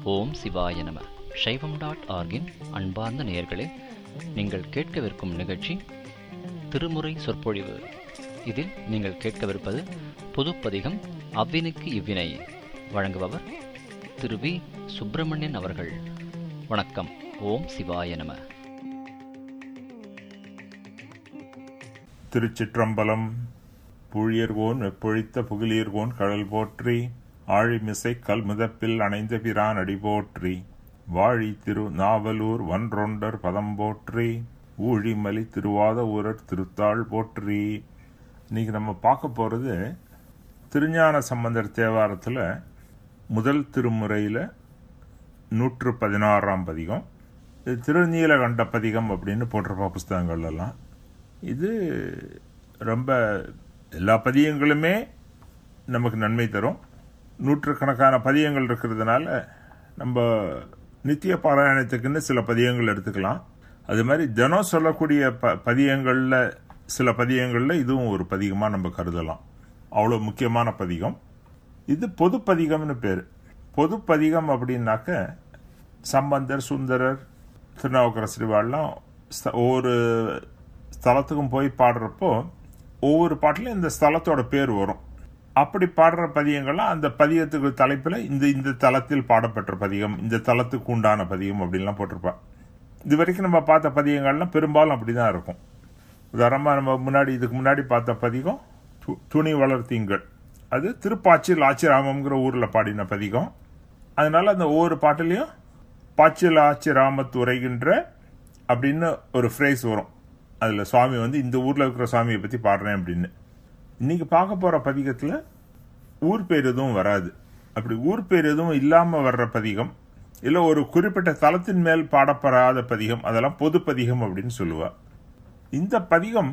ஓம் சிவாய நம சைவம் டாட் ஆர்கின் அன்பார்ந்த நேயர்களே நீங்கள் கேட்கவிருக்கும் நிகழ்ச்சி திருமுறை சொற்பொழிவு இதில் நீங்கள் கேட்கவிருப்பது பொதுப்பதிகம் அவ்வினுக்கு இவ்வினை வழங்குபவர் திரு வி சுப்பிரமணியன் அவர்கள் வணக்கம் ஓம் சிவாய நம திருச்சிற்றம்பலம் புழியர்கோன் வெப்பொழித்த புகிலீர்கோன் கடல் போற்றி ஆழிமிசை கல்முதப்பில் அணைந்த பிரான் அடி போற்றி வாழி திரு நாவலூர் வன்றொண்டர் பதம் போற்றி ஊழிமலி திருவாத ஊரர் திருத்தாள் போற்றி இன்னைக்கு நம்ம பார்க்க போறது திருஞான சம்பந்தர் தேவாரத்தில் முதல் திருமுறையில் நூற்று பதினாறாம் பதிகம் இது திருநீலகண்ட பதிகம் அப்படின்னு போட்டிருப்பா புஸ்தகங்கள் எல்லாம் இது ரொம்ப எல்லா பதியங்களுமே நமக்கு நன்மை தரும் நூற்றுக்கணக்கான பதியங்கள் இருக்கிறதுனால நம்ம நித்திய பாராயணத்துக்குன்னு சில பதியங்கள் எடுத்துக்கலாம் அது மாதிரி தினம் சொல்லக்கூடிய ப பதியங்களில் சில பதியங்களில் இதுவும் ஒரு பதிகமாக நம்ம கருதலாம் அவ்வளோ முக்கியமான பதிகம் இது பொது பதிகம்னு பேர் பொது பதிகம் அப்படின்னாக்க சம்பந்தர் சுந்தரர் திருநாவுக்கர ஸ்ரீவாள்லாம் ஒவ்வொரு ஸ்தலத்துக்கும் போய் பாடுறப்போ ஒவ்வொரு பாட்டிலும் இந்த ஸ்தலத்தோட பேர் வரும் அப்படி பாடுற பதியங்கள்லாம் அந்த பதியத்துக்கு தலைப்பில் இந்த இந்த தலத்தில் பாடப்பட்ட பதிகம் இந்த தலத்துக்கு உண்டான பதிகம் அப்படின்லாம் போட்டிருப்பா இது வரைக்கும் நம்ம பார்த்த பதியங்கள்லாம் பெரும்பாலும் அப்படி தான் இருக்கும் உதாரணமாக நம்ம முன்னாடி இதுக்கு முன்னாடி பார்த்த பதிகம் து- துணி வளர்த்தீங்கள் அது திருப்பாச்சில் ஆச்சிராமம்ங்கிற ஊரில் பாடின பதிகம் அதனால அந்த ஒவ்வொரு பாட்டிலையும் பாச்சில் ஆச்சிராமத்து உரைகின்ற அப்படின்னு ஒரு ஃப்ரேஸ் வரும் அதில் சுவாமி வந்து இந்த ஊரில் இருக்கிற சுவாமியை பற்றி பாடுறேன் அப்படின்னு இன்னைக்கு பார்க்க போகிற பதிகத்தில் ஊர் பேர் எதுவும் வராது அப்படி ஊர் பேர் எதுவும் இல்லாமல் வர்ற பதிகம் இல்லை ஒரு குறிப்பிட்ட தலத்தின் மேல் பாடப்படாத பதிகம் அதெல்லாம் பொது பதிகம் அப்படின்னு சொல்லுவா இந்த பதிகம்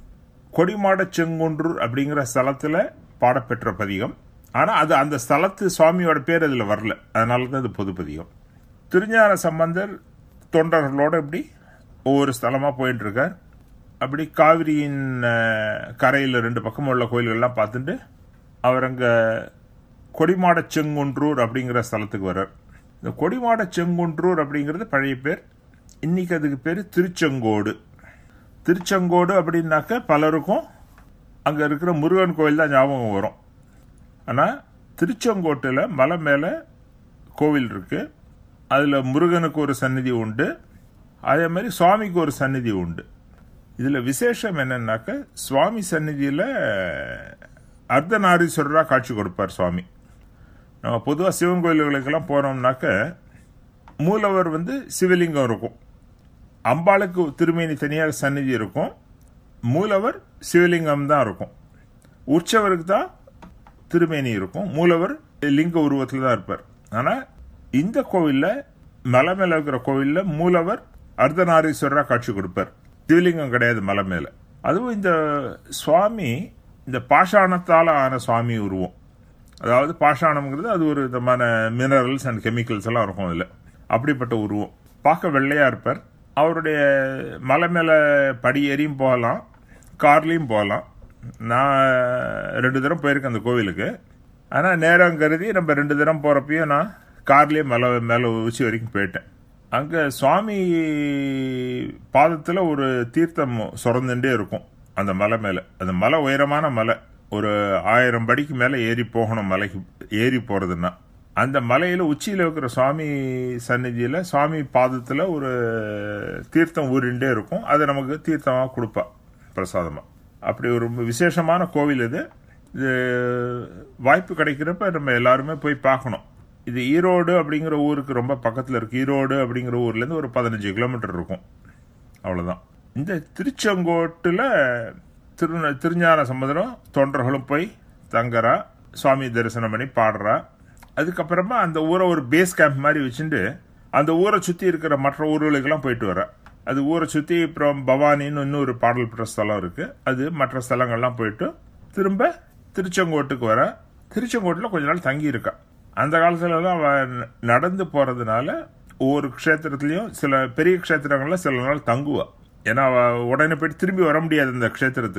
கொடிமாட செங்குன்றூர் அப்படிங்கிற ஸ்தலத்தில் பாடப்பெற்ற பதிகம் ஆனால் அது அந்த ஸ்தலத்து சுவாமியோட பேர் அதில் வரல அதனால தான் இது பொது பதிகம் திருஞான சம்பந்தர் தொண்டர்களோட இப்படி ஒவ்வொரு ஸ்தலமாக போயிட்டு இருக்கார் அப்படி காவிரியின் கரையில் ரெண்டு பக்கம் உள்ள கோயில்கள்லாம் பார்த்துட்டு அவர் அங்கே கொடிமாட செங்குன்றூர் அப்படிங்கிற ஸ்தலத்துக்கு வர்றார் இந்த கொடிமாட செங்குன்றூர் அப்படிங்கிறது பழைய பேர் இன்னைக்கு அதுக்கு பேர் திருச்செங்கோடு திருச்செங்கோடு அப்படின்னாக்க பலருக்கும் அங்கே இருக்கிற முருகன் கோயில் தான் ஞாபகம் வரும் ஆனால் திருச்செங்கோட்டில் மலை மேலே கோவில் இருக்கு அதில் முருகனுக்கு ஒரு சந்நிதி உண்டு அதே மாதிரி சுவாமிக்கு ஒரு சந்நிதி உண்டு இதில் விசேஷம் என்னன்னாக்க சுவாமி சந்நிதியில் அர்த்தநாரீஸ்வரராக காட்சி கொடுப்பார் சுவாமி நம்ம பொதுவாக சிவன் கோயில்களுக்கெல்லாம் போனோம்னாக்க மூலவர் வந்து சிவலிங்கம் இருக்கும் அம்பாளுக்கு திருமேனி தனியாக சந்நிதி இருக்கும் மூலவர் சிவலிங்கம் தான் இருக்கும் உற்சவருக்கு தான் திருமேனி இருக்கும் மூலவர் லிங்க உருவத்தில் தான் இருப்பார் ஆனால் இந்த கோவிலில் மலை மேலே இருக்கிற கோவிலில் மூலவர் அர்த்தநாரீஸ்வரராக காட்சி கொடுப்பார் சிவலிங்கம் கிடையாது மலை மேலே அதுவும் இந்த சுவாமி இந்த பாஷாணத்தால் ஆன சுவாமி உருவம் அதாவது பாஷாணம்ங்கிறது அது ஒரு விதமான மினரல்ஸ் அண்ட் கெமிக்கல்ஸ் எல்லாம் இருக்கும் அதில் அப்படிப்பட்ட உருவம் பார்க்க வெள்ளையா இருப்பார் அவருடைய மலை மேலே படி ஏறியும் போகலாம் கார்லேயும் போகலாம் நான் ரெண்டு தரம் போயிருக்கேன் அந்த கோவிலுக்கு ஆனால் நேரம் கருதி நம்ம ரெண்டு தரம் போகிறப்பையும் நான் கார்லேயே மலை மேலே உச்சி வரைக்கும் போயிட்டேன் அங்கே சுவாமி பாதத்தில் ஒரு தீர்த்தம் சுரந்துட்டே இருக்கும் அந்த மலை மேலே அந்த மலை உயரமான மலை ஒரு ஆயிரம் படிக்கு மேலே ஏறி போகணும் மலைக்கு ஏறி போகிறதுன்னா அந்த மலையில் உச்சியில் இருக்கிற சுவாமி சந்நிதியில் சுவாமி பாதத்தில் ஒரு தீர்த்தம் ஊறிண்டே இருக்கும் அதை நமக்கு தீர்த்தமாக கொடுப்பா பிரசாதமாக அப்படி ஒரு விசேஷமான கோவில் இது இது வாய்ப்பு கிடைக்கிறப்ப நம்ம எல்லாருமே போய் பார்க்கணும் இது ஈரோடு அப்படிங்கிற ஊருக்கு ரொம்ப பக்கத்தில் இருக்கு ஈரோடு அப்படிங்கிற ஊர்லேருந்து ஒரு பதினஞ்சு கிலோமீட்டர் இருக்கும் அவ்வளோதான் இந்த திருச்செங்கோட்டில் திரு திருஞான சம்பந்தரும் தொண்டர்களும் போய் தங்குறா சுவாமி தரிசனம் பண்ணி பாடுறா அதுக்கப்புறமா அந்த ஊரை ஒரு பேஸ் கேம்ப் மாதிரி வச்சுட்டு அந்த ஊரை சுற்றி இருக்கிற மற்ற ஊர்களுக்கெல்லாம் போயிட்டு வரா அது ஊரை சுற்றி அப்புறம் பவானின்னு இன்னொரு பாடல் பெற்ற ஸ்தலம் இருக்கு அது மற்ற ஸ்தலங்கள்லாம் போயிட்டு திரும்ப திருச்செங்கோட்டுக்கு வர திருச்செங்கோட்டில் கொஞ்ச நாள் தங்கி இருக்கா அந்த காலத்துலலாம் அவ நடந்து போறதுனால ஒவ்வொரு க்ஷேத்திரத்துலையும் சில பெரிய க்ஷேத்திரங்கள்ல சில நாள் தங்குவா ஏன்னா அவ உடனே போயிட்டு திரும்பி வர முடியாது இந்த க்ஷேத்திரத்துக்கு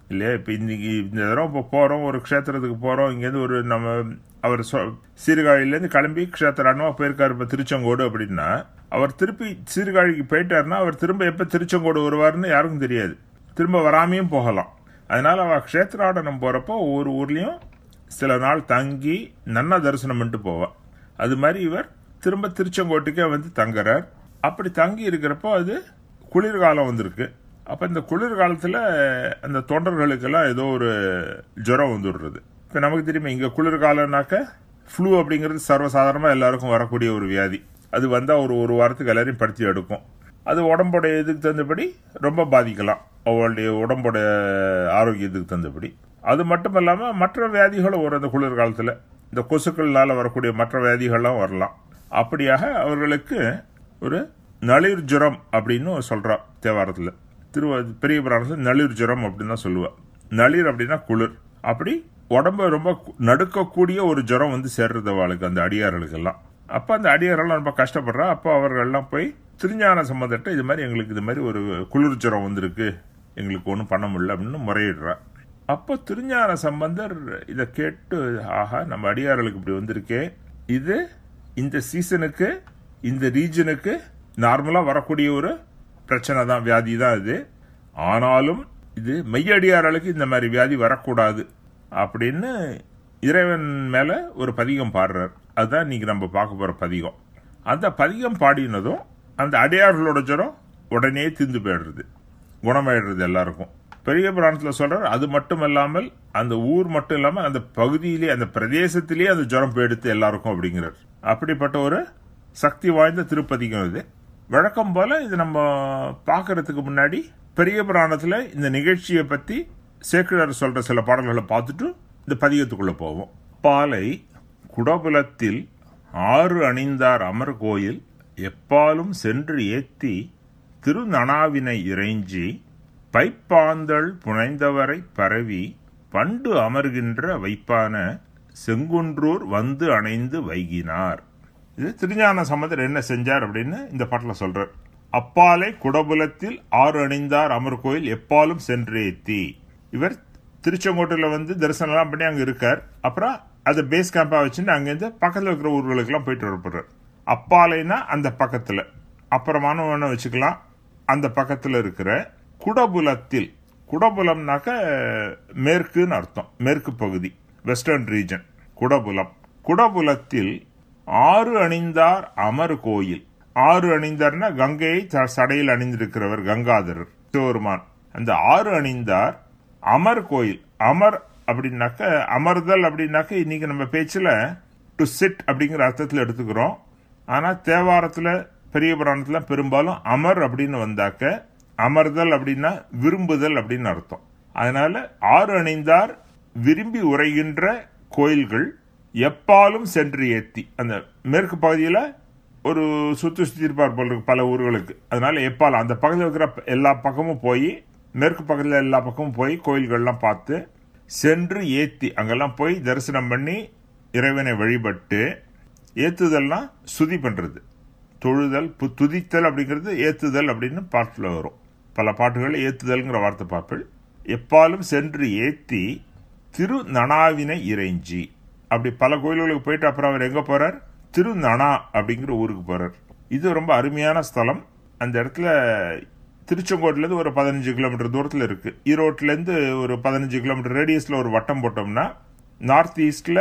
இல்லையா இப்போ இன்னைக்கு இந்த தடவை இப்போ போகிறோம் ஒரு க்ஷேத்திரத்துக்கு போகிறோம் இங்கேருந்து ஒரு நம்ம அவர் சொ- சீர்காழியிலேருந்து கிளம்பி க்ஷேத்திரானுவா போயிருக்காரு இப்போ திருச்செங்கோடு அப்படின்னா அவர் திருப்பி சீர்காழிக்கு போயிட்டாருன்னா அவர் திரும்ப எப்போ திருச்செங்கோடு வருவாருன்னு யாருக்கும் தெரியாது திரும்ப வராமையும் போகலாம் அதனால அவ க்ஷேத்ராடனம் போகிறப்போ ஒவ்வொரு ஊர்லேயும் சில நாள் தங்கி நன்னா தரிசனம் பண்ணிட்டு போவா அது மாதிரி இவர் திரும்ப திருச்செங்கோட்டுக்கே வந்து தங்குறார் அப்படி தங்கி இருக்கிறப்போ அது குளிர்காலம் வந்திருக்கு அப்போ இந்த குளிர்காலத்தில் அந்த தொண்டர்களுக்கெல்லாம் ஏதோ ஒரு ஜுரம் வந்துடுறது இப்போ நமக்கு தெரியுமா இங்கே குளிர்காலம்னாக்க ஃப்ளூ அப்படிங்கிறது சர்வசாதாரணமாக எல்லாருக்கும் வரக்கூடிய ஒரு வியாதி அது வந்தால் ஒரு ஒரு வாரத்துக்கு எல்லாரையும் படுத்தி எடுக்கும் அது உடம்போட இதுக்கு தகுந்தபடி ரொம்ப பாதிக்கலாம் அவளுடைய உடம்போட ஆரோக்கியத்துக்கு தகுந்தபடி அது மட்டும் இல்லாமல் மற்ற வியாதிகளும் வரும் அந்த குளிர்காலத்தில் இந்த கொசுக்கள்னால வரக்கூடிய மற்ற வியாதிகள்லாம் வரலாம் அப்படியாக அவர்களுக்கு ஒரு நளிர் ஜுரம் அப்படின்னு சொல்றா தேவாரத்தில் திரு பெரிய புராணத்தில் நளிர் ஜுரம் அப்படின்னு தான் சொல்லுவா நளிர் அப்படின்னா குளிர் அப்படி உடம்ப ரொம்ப கு- நடுக்கக்கூடிய ஒரு ஜுரம் வந்து சேர்றது அவளுக்கு அந்த அடியார்களுக்கெல்லாம் அப்போ அந்த அடியாரெல்லாம் ரொம்ப கஷ்டப்படுறா அப்போ அவர்கள்லாம் போய் திருஞான சம்பந்தட்ட இது மாதிரி எங்களுக்கு இது மாதிரி ஒரு குளிர் ஜுரம் வந்திருக்கு எங்களுக்கு ஒன்றும் பண்ண முடியல அப்படின்னு முறையிடுறா அப்போ திருஞான சம்பந்தர் இதை கேட்டு ஆஹா நம்ம அடியார்களுக்கு இப்படி வந்திருக்கே இது இந்த சீசனுக்கு இந்த ரீஜனுக்கு நார்மலாக வரக்கூடிய ஒரு பிரச்சனை தான் வியாதி தான் இது ஆனாலும் இது மெய்யடியார்களுக்கு இந்த மாதிரி வியாதி வரக்கூடாது அப்படின்னு இறைவன் மேல ஒரு பதிகம் பாடுறார் அதுதான் இன்னைக்கு நம்ம பார்க்க போற பதிகம் அந்த பதிகம் பாடினதும் அந்த அடியார்களோட ஜுரம் உடனே திந்து போயிடுறது குணமாயிடுறது எல்லாருக்கும் பெரிய புராணத்தில் சொல்றார் அது மட்டும் இல்லாமல் அந்த ஊர் மட்டும் இல்லாமல் அந்த பகுதியிலே அந்த பிரதேசத்திலேயே அந்த ஜுரம் போயிடுத்து எல்லாருக்கும் அப்படிங்கிறார் அப்படிப்பட்ட ஒரு சக்தி வாய்ந்த திருப்பதிகம் இது வழக்கம் போல இது நம்ம பார்க்கறதுக்கு முன்னாடி பெரிய புராணத்தில் இந்த நிகழ்ச்சியை பற்றி சேக்கிழார் சொல்ற சில பாடல்களை பார்த்துட்டு இந்த பதிகத்துக்குள்ள போவோம் பாலை குடபுலத்தில் ஆறு அணிந்தார் அமர் கோயில் எப்பாலும் சென்று ஏத்தி திருநனாவினை இறைஞ்சி பைப்பாந்தள் புனைந்தவரை பரவி பண்டு அமர்கின்ற வைப்பான செங்குன்றூர் வந்து அணைந்து வைகினார் இது திருஞான சம்பந்தர் என்ன செஞ்சார் அப்படின்னு இந்த பாட்டில் சொல்றார் அப்பாலை குடபுலத்தில் ஆறு அணிந்தார் அமர் கோயில் எப்பாலும் சென்று ஏத்தி இவர் திருச்செங்கோட்டில் வந்து தரிசனம்லாம் பண்ணி அங்கே இருக்கார் அப்புறம் அதை பேஸ் கேம்பாக வச்சுட்டு அங்கேருந்து பக்கத்தில் இருக்கிற ஊர்களுக்கெல்லாம் போயிட்டு வரப்படுறார் அப்பாலைனா அந்த பக்கத்தில் அப்புறமான ஒன்று வச்சுக்கலாம் அந்த பக்கத்தில் இருக்கிற குடபுலத்தில் குடபுலம்னாக்க மேற்குன்னு அர்த்தம் மேற்கு பகுதி வெஸ்டர்ன் ரீஜன் குடபுலம் குடபுலத்தில் ஆறு அணிந்தார் அமர் கோயில் ஆறு அணிந்தார்னா கங்கையை த- சடையில் அணிந்திருக்கிறவர் கங்காதரர் சிவருமான் அந்த ஆறு அணிந்தார் அமர் கோயில் அமர் அப்படின்னாக்க அமர்தல் அப்படின்னாக்க இன்னைக்கு நம்ம பேச்சுல டு சிட் அப்படிங்கிற அர்த்தத்தில் எடுத்துக்கிறோம் ஆனா தேவாரத்துல பெரிய புராணத்துல பெரும்பாலும் அமர் அப்படின்னு வந்தாக்க அமர்தல் அப்படின்னா விரும்புதல் அப்படின்னு அர்த்தம் அதனால ஆறு அணிந்தார் விரும்பி உரைகின்ற கோயில்கள் எப்பாலும் சென்று ஏத்தி அந்த மேற்கு பகுதியில் ஒரு சுத்தி சுத்தி இருப்பார் போல இருக்கு பல ஊர்களுக்கு அதனால எப்பாலும் அந்த பக்கத்தில் இருக்கிற எல்லா பக்கமும் போய் மேற்கு பக்கத்தில் எல்லா பக்கமும் போய் கோயில்கள்லாம் பார்த்து சென்று ஏத்தி அங்கெல்லாம் போய் தரிசனம் பண்ணி இறைவனை வழிபட்டு ஏத்துதல்னா சுதி பண்றது தொழுதல் பு- துதித்தல் அப்படிங்கிறது ஏத்துதல் அப்படின்னு பாட்டில் வரும் பல பாட்டுகள் ஏத்துதல்ங்கிற வார்த்தை பார்ப்பேன் எப்பாலும் சென்று ஏத்தி திரு நனாவினை இறைஞ்சி அப்படி பல கோயில்களுக்கு போயிட்டு அப்புறம் அவர் எங்க போறார் திரு நனா அப்படிங்கிற ஊருக்கு போறார் இது ரொம்ப அருமையான ஸ்தலம் அந்த இடத்துல திருச்செங்கோட்டிலேருந்து ஒரு பதினஞ்சு கிலோமீட்டர் தூரத்தில் இருக்கு ஈரோட்லேருந்து ஒரு பதினஞ்சு கிலோமீட்டர் ரேடியஸில் ஒரு வட்டம் போட்டோம்னா நார்த் ஈஸ்டில்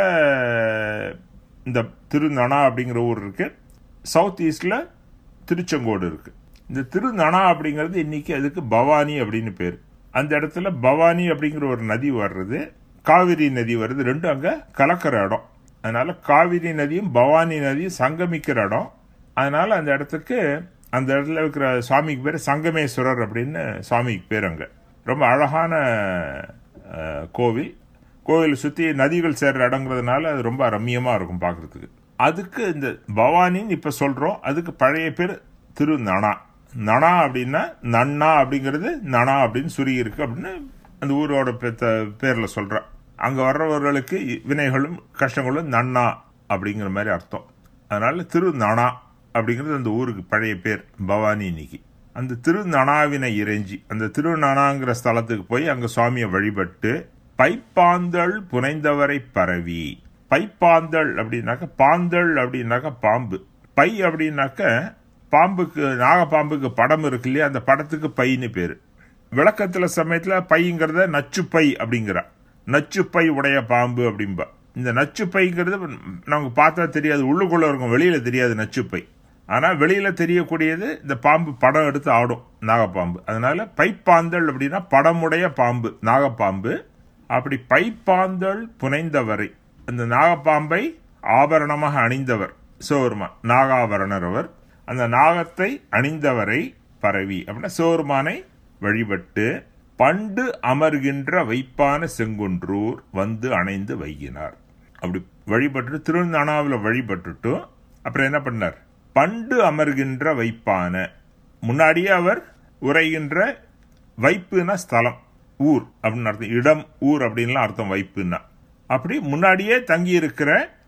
இந்த திருநனா அப்படிங்கிற ஊர் இருக்கு சவுத் ஈஸ்டில் திருச்செங்கோடு இருக்கு இந்த திருநனா அப்படிங்கிறது இன்னைக்கு அதுக்கு பவானி அப்படின்னு பேர் அந்த இடத்துல பவானி அப்படிங்கிற ஒரு நதி வர்றது காவிரி நதி வருது ரெண்டும் அங்கே கலக்கிற இடம் அதனால காவிரி நதியும் பவானி நதியும் சங்கமிக்கிற இடம் அதனால அந்த இடத்துக்கு அந்த இடத்துல இருக்கிற சுவாமிக்கு பேர் சங்கமேஸ்வரர் அப்படின்னு சுவாமிக்கு பேர் அங்கே ரொம்ப அழகான அஹ், கோவில் கோவில் சுற்றி நதிகள் சேர்ற இடங்கிறதுனால அது ரொம்ப ரம்மியமாக இருக்கும் பார்க்கறதுக்கு அதுக்கு இந்த பவானின்னு இப்போ சொல்கிறோம் அதுக்கு பழைய பேர் திரு நனா நனா அப்படின்னா நன்னா அப்படிங்கிறது நனா அப்படின்னு சுருகி இருக்கு அப்படின்னு அந்த ஊரோட பே- பேர்ல சொல்றேன் அங்க வர்றவர்களுக்கு வினைகளும் கஷ்டங்களும் நன்னா அப்படிங்கிற மாதிரி அர்த்தம் அதனால திரு நனா அப்படிங்கிறது அந்த ஊருக்கு பழைய பேர் பவானி இன்னைக்கு அந்த திருநனாவினை இறைஞ்சி அந்த திருநனாங்கிற ஸ்தலத்துக்கு போய் அங்க சுவாமியை வழிபட்டு பைப்பாந்தள் புனைந்தவரை பரவி பைப்பாந்தள் அப்படின்னாக்க பாந்தள் அப்படின்னாக்க பாம்பு பை அப்படின்னாக்க பாம்புக்கு நாகப்பாம்புக்கு படம் இருக்கு இல்லையா அந்த படத்துக்கு பைன்னு பேரு விளக்கத்துல சமயத்துல பைங்கிறத நச்சுப்பை அப்படிங்கிறா நச்சுப்பை உடைய பாம்பு அப்படிம்பா இந்த நச்சுப்பைங்கிறது நமக்கு பார்த்தா தெரியாது உள்ளுக்குள்ள இருக்கும் வெளியில தெரியாது நச்சுப்பை ஆனா வெளியில தெரியக்கூடியது இந்த பாம்பு படம் எடுத்து ஆடும் நாகப்பாம்பு அதனால பைப்பாந்தள் அப்படின்னா படமுடைய பாம்பு நாகப்பாம்பு அப்படி பைப்பாந்தள் புனைந்தவரை அந்த நாகப்பாம்பை ஆபரணமாக அணிந்தவர் சிவருமா நாகாபரணர் அவர் அந்த நாகத்தை அணிந்தவரை பரவி அப்படின்னா சிவருமானை வழிபட்டு பண்டு அமர்கின்ற வைப்பான செங்குன்றூர் வந்து அணைந்து வைகினார் அப்படி வழிபட்டு திருநனாவில் வழிபட்டுட்டு அப்புறம் என்ன பண்ணார் பண்டு அமர்கின்ற வைப்பான முன்னாடியே அவர் உரைகின்ற வைப்புனா ஸ்தலம் ஊர் அப்படின்னு அர்த்தம் இடம் ஊர் அப்படின்லாம் அர்த்தம் வைப்புன்னா அப்படி முன்னாடியே தங்கி இருக்கிற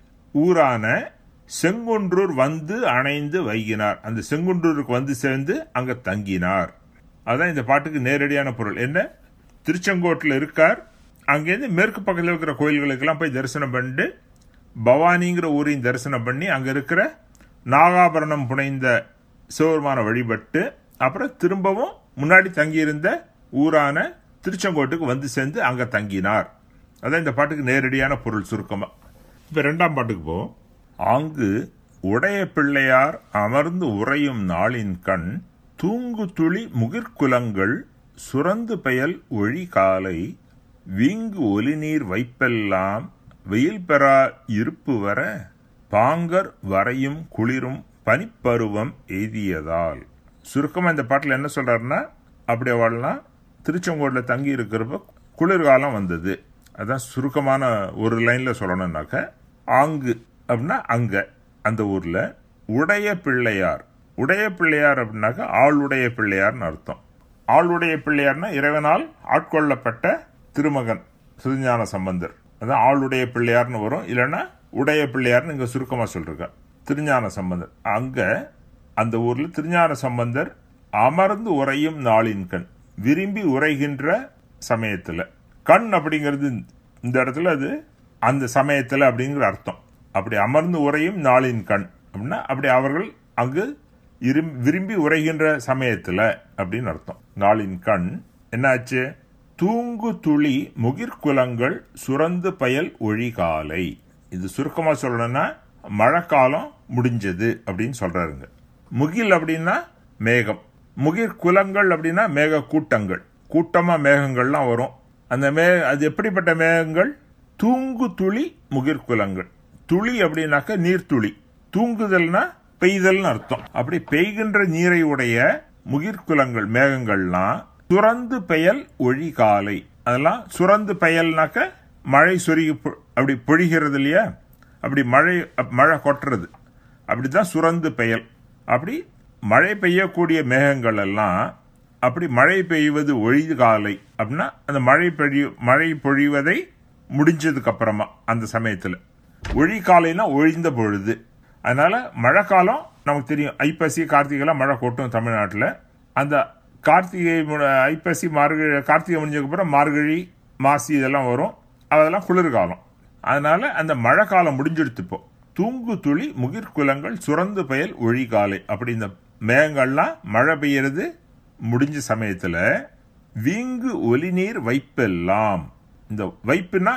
ஊரான செங்குன்றூர் வந்து அணைந்து வைகினார் அந்த செங்குன்றூருக்கு வந்து சேர்ந்து அங்க தங்கினார் அதான் இந்த பாட்டுக்கு நேரடியான பொருள் என்ன திருச்செங்கோட்டில் இருக்கார் அங்கேருந்து மேற்கு பக்கத்தில் இருக்கிற கோயில்களுக்கெல்லாம் போய் தரிசனம் பண்ணிட்டு பவானிங்கிற ஊரையும் தரிசனம் பண்ணி அங்க இருக்கிற நாகாபரணம் புனைந்த சிவபெருமான வழிபட்டு அப்புறம் திரும்பவும் முன்னாடி தங்கியிருந்த ஊரான திருச்செங்கோட்டுக்கு வந்து சேர்ந்து அங்க தங்கினார் அதான் இந்த பாட்டுக்கு நேரடியான பொருள் சுருக்கமா இப்ப ரெண்டாம் பாட்டுக்கு போவோம் ஆங்கு உடைய பிள்ளையார் அமர்ந்து உறையும் நாளின் கண் தூங்கு துளி முகிர்குலங்கள் சுரந்து பெயல் ஒழி காலை வீங்கு ஒலிநீர் வைப்பெல்லாம் வெயில் பெறா இருப்பு வர பாங்கர் வரையும் குளிரும் பனிப்பருவம் எய்தியதால் சுருக்கமா இந்த பாட்டில் என்ன சொல்றாருன்னா அப்படி அவள்லாம் திருச்செங்கோட்ல தங்கி இருக்கிறப்ப குளிர்காலம் வந்தது அதான் சுருக்கமான ஒரு லைன்ல சொல்லணும்னாக்க ஆங்கு அப்படின்னா அங்க அந்த ஊர்ல உடைய பிள்ளையார் உடைய பிள்ளையார் அப்படின்னாக்க ஆளுடைய பிள்ளையார்னு அர்த்தம் ஆளுடைய பிள்ளையார்னா இறைவனால் ஆட்கொள்ளப்பட்ட திருமகன் சிறுஞான சம்பந்தர் அதான் ஆளுடைய பிள்ளையார்னு வரும் இல்லைன்னா உடைய பிள்ளையார்னு இங்க சுருக்கமா சொல்றாங்க திருஞான சம்பந்தர் அங்க அந்த ஊர்ல திருஞான சம்பந்தர் அமர்ந்து உரையும் நாளின் கண் விரும்பி உரைகின்ற சமயத்துல கண் அப்படிங்கிறது இந்த இடத்துல அது அந்த சமயத்துல அப்படிங்கிற அர்த்தம் அப்படி அமர்ந்து உரையும் நாளின் கண் அப்படின்னா அப்படி அவர்கள் அங்கு விரும்பி உரைகின்ற சமயத்துல அப்படின்னு அர்த்தம் நாளின் கண் என்னாச்சு தூங்கு துளி முகிர்குலங்கள் சுரந்து பயல் ஒழிகாலை இது சுருக்கமா சொல்லணும்னா மழைக்காலம் முடிஞ்சது அப்படின்னு சொல்றாருங்க முகில் அப்படின்னா மேகம் முகிர் குலங்கள் அப்படின்னா மேக கூட்டங்கள் கூட்டமா மேகங்கள்லாம் வரும் அந்த மே அது எப்படிப்பட்ட மேகங்கள் தூங்கு துளி முகிர் குலங்கள் துளி அப்படின்னாக்க நீர்த்துளி தூங்குதல்னா பெய்தல்னு அர்த்தம் அப்படி பெய்கின்ற நீரை உடைய முகிர்குலங்கள் மேகங்கள்லாம் சுரந்து பெயல் ஒழி காலை அதெல்லாம் சுரந்து பெயல்னாக்க மழை சொருகி அப்படி பொழிகிறது இல்லையா அப்படி மழை மழை கொட்டுறது அப்படிதான் சுரந்து பெயல் அப்படி மழை பெய்யக்கூடிய மேகங்கள் எல்லாம் அப்படி மழை பெய்வது ஒழிது காலை அப்படின்னா அந்த மழை பொழி மழை பொழிவதை முடிஞ்சதுக்கு அப்புறமா அந்த சமயத்துல ஒழி காலைனா ஒழிந்த பொழுது அதனால மழைக்காலம் நமக்கு தெரியும் ஐப்பசி கார்த்திகைலாம் மழை கொட்டும் தமிழ்நாட்டில் அந்த கார்த்திகை ஐப்பசி மார்கழி கார்த்திகை முடிஞ்சதுக்கு அப்புறம் மார்கழி மாசி இதெல்லாம் வரும் அதெல்லாம் குளிர்காலம் அதனால அந்த மழை காலம் முடிஞ்சிடுத்து இப்போ தூங்கு துளி முகிர்குலங்கள் சுரந்து பயல் ஒழிகாலை அப்படி இந்த மேகங்கள்லாம் மழை பெய்யறது முடிஞ்ச சமயத்துல வீங்கு ஒலிநீர் வைப்பெல்லாம் இந்த வைப்புனா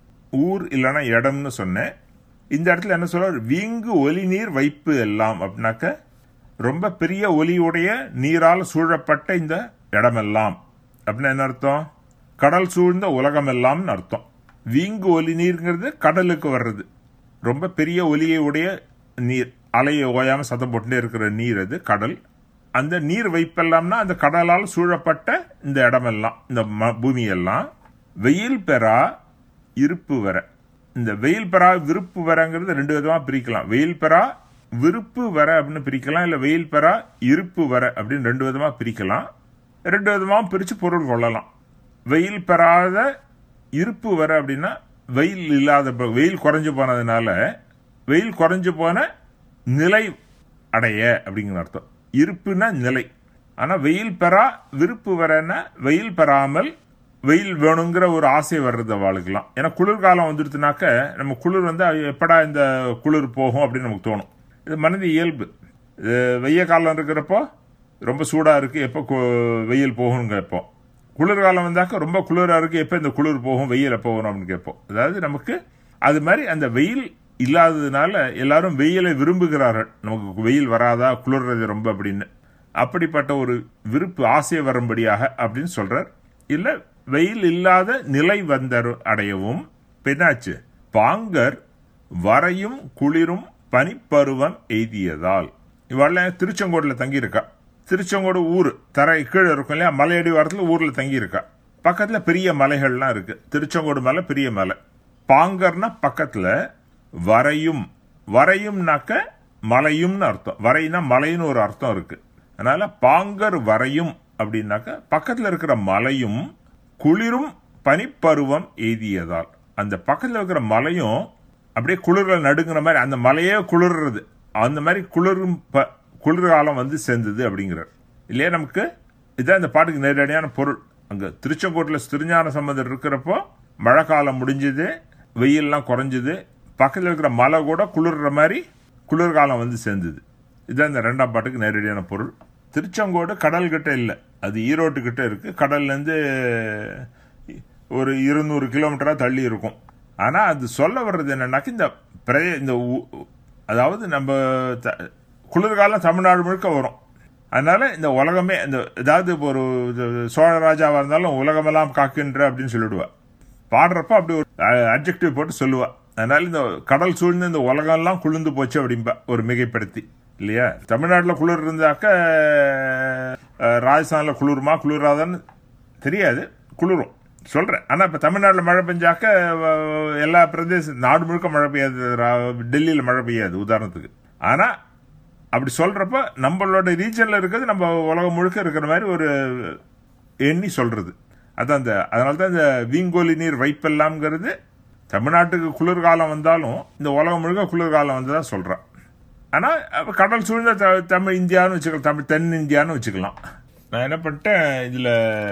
ஊர் இல்லைன்னா இடம்னு சொன்னேன் இந்த இடத்துல என்ன சொல்ற வீங்கு ஒலி நீர் வைப்பு எல்லாம் அப்படின்னாக்க ரொம்ப பெரிய ஒலியுடைய நீரால் சூழப்பட்ட இந்த இடமெல்லாம் அப்படின்னு என்ன அர்த்தம் கடல் சூழ்ந்த உலகம் எல்லாம்னு அர்த்தம் வீங்கு ஒலி நீர்ங்கிறது கடலுக்கு வர்றது ரொம்ப பெரிய ஒலியை உடைய நீர் அலையை ஓயாம சத்தம் போட்டுட்டே இருக்கிற நீர் அது கடல் அந்த நீர் வைப்பெல்லாம்னா அந்த கடலால் சூழப்பட்ட இந்த இடமெல்லாம் இந்த பூமி எல்லாம் வெயில் பெறா இருப்பு வர இந்த வெயில் பெறா விருப்பு வரங்கிறது ரெண்டு விதமா பிரிக்கலாம் வெயில் பெறா விருப்பு வர அப்படின்னு பிரிக்கலாம் இல்ல வெயில் பெறா இருப்பு வர அப்படின்னு ரெண்டு விதமா பிரிக்கலாம் ரெண்டு விதமா பிரிச்சு பொருள் கொள்ளலாம் வெயில் பெறாத இருப்பு வர அப்படின்னா வெயில் இல்லாத வெயில் குறைஞ்சு போனதுனால வெயில் குறைஞ்சு போன நிலை அடைய அப்படிங்கிற அர்த்தம் இருப்புனா நிலை ஆனால் வெயில் பெறா விருப்பு வரேன்னா வெயில் பெறாமல் வெயில் வேணுங்கிற ஒரு ஆசை வர்றது அவளுக்கெல்லாம் ஏன்னா குளிர்காலம் வந்துடுத்துனாக்க நம்ம குளிர் வந்து எப்படா இந்த குளிர் போகும் அப்படின்னு நமக்கு தோணும் இது மனித இயல்பு இது வெய்ய காலம் இருக்கிறப்போ ரொம்ப சூடாக இருக்குது எப்போ கு- வெயில் போகும்னு கேட்போம் குளிர்காலம் வந்தாக்க ரொம்ப குளிராக இருக்குது எப்போ இந்த குளிர் போகும் வெயில் எப்போ வரும் அப்படின்னு கேட்போம் அதாவது நமக்கு அது மாதிரி அந்த வெயில் இல்லாததுனால எல்லாரும் வெயிலை விரும்புகிறார்கள் நமக்கு வெயில் வராதா குளிர்றது ரொம்ப அப்படின்னு அப்படிப்பட்ட ஒரு விருப்பு ஆசை வரும்படியாக அப்படின்னு சொல்றார் இல்ல வெயில் இல்லாத நிலை வந்தர் அடையவும் பெண்ணாச்சு பாங்கர் வரையும் குளிரும் பனிப்பருவம் எய்தியதால் இவள் திருச்செங்கோட்டில் தங்கியிருக்கா திருச்செங்கோடு ஊர் தரை கீழே இருக்கும் இல்லையா மலையடி வாரத்தில் ஊரில் தங்கியிருக்கா பக்கத்தில் பெரிய மலைகள்லாம் இருக்கு திருச்செங்கோடு மலை பெரிய மலை பாங்கர்னா பக்கத்தில் வரையும் வரையும்னாக்க மலையும்னு அர்த்தம் வரைனா மலைன்னு ஒரு அர்த்தம் இருக்கு அதனால பாங்கர் வரையும் அப்படின்னாக்க பக்கத்தில் இருக்கிற மலையும் குளிரும் பனிப்பருவம் எய்தியதால் அந்த பக்கத்தில் இருக்கிற மலையும் அப்படியே குளிர்ல நடுங்கிற மாதிரி அந்த மலையே குளிர்றது அந்த மாதிரி குளிரும் ப- குளிர்காலம் வந்து சேர்ந்தது அப்படிங்கிறார் இல்லையா நமக்கு இதான் இந்த பாட்டுக்கு நேரடியான பொருள் அங்க திருச்செங்கோட்டில் திருஞான சம்பந்தர் இருக்கிறப்போ மழை காலம் முடிஞ்சது வெயில்லாம் குறைஞ்சது பக்கத்தில் இருக்கிற மலை கூட குளிர்ற மாதிரி குளிர்காலம் வந்து சேர்ந்தது இதான் இந்த ரெண்டாம் பாட்டுக்கு நேரடியான பொருள் திருச்செங்கோடு கடல் கிட்ட இல்லை அது ஈரோட்டு கிட்ட இருக்கு கடல்லேருந்து ஒரு இருநூறு கிலோமீட்டரா தள்ளி இருக்கும் ஆனா அது சொல்ல வர்றது என்னன்னாக்க இந்த பிரே இந்த ஊ- அதாவது நம்ம த- குளிர்காலம் தமிழ்நாடு முழுக்க வரும் அதனால இந்த உலகமே இந்த ஏதாவது இப்போ ஒரு இது சோழ ராஜாவா இருந்தாலும் உலகமெல்லாம் காக்கின்ற அப்படின்னு சொல்லிடுவா பாடுறப்ப அப்படி ஒரு அப்ஜெக்டிவ் போட்டு சொல்லுவா அதனால இந்த கடல் சூழ்ந்து இந்த உலகம்லாம் குளிர்ந்து போச்சு அப்படிம்பா ஒரு மிகைப்படுத்தி இல்லையா தமிழ்நாட்டில் குளிர் இருந்தாக்க அஹ், ராஜஸ்தான்ல குளிருமா குளிராதான்னு தெரியாது குளிரும் சொல்றேன் ஆனா இப்ப தமிழ்நாட்டில் மழை பெஞ்சாக்க அஹ், எல்லா பிரதேச நாடு முழுக்க மழை பெய்யாது ரா- டெல்லியில மழை பெய்யாது உதாரணத்துக்கு ஆனா அப்படி சொல்றப்ப நம்மளோட ரீஜன்ல இருக்கிறது நம்ம உலகம் முழுக்க இருக்கிற மாதிரி ஒரு எண்ணி சொல்றது அதான் அந்த அதனால தான் இந்த வீங்கோலி நீர் வைப்பெல்லாம்ங்கிறது தமிழ்நாட்டுக்கு குளிர்காலம் வந்தாலும் இந்த உலகம் முழுக்க குளிர்காலம் வந்ததா சொல்றான் ஆனா அப்ப கடல் சூழ்ந்த த- தமிழ் இந்தியான்னு வச்சுக்கலாம் தமிழ் தென் இந்தியான்னு வச்சுக்கலாம் நான் என்ன பண்ணிட்டேன் இதுல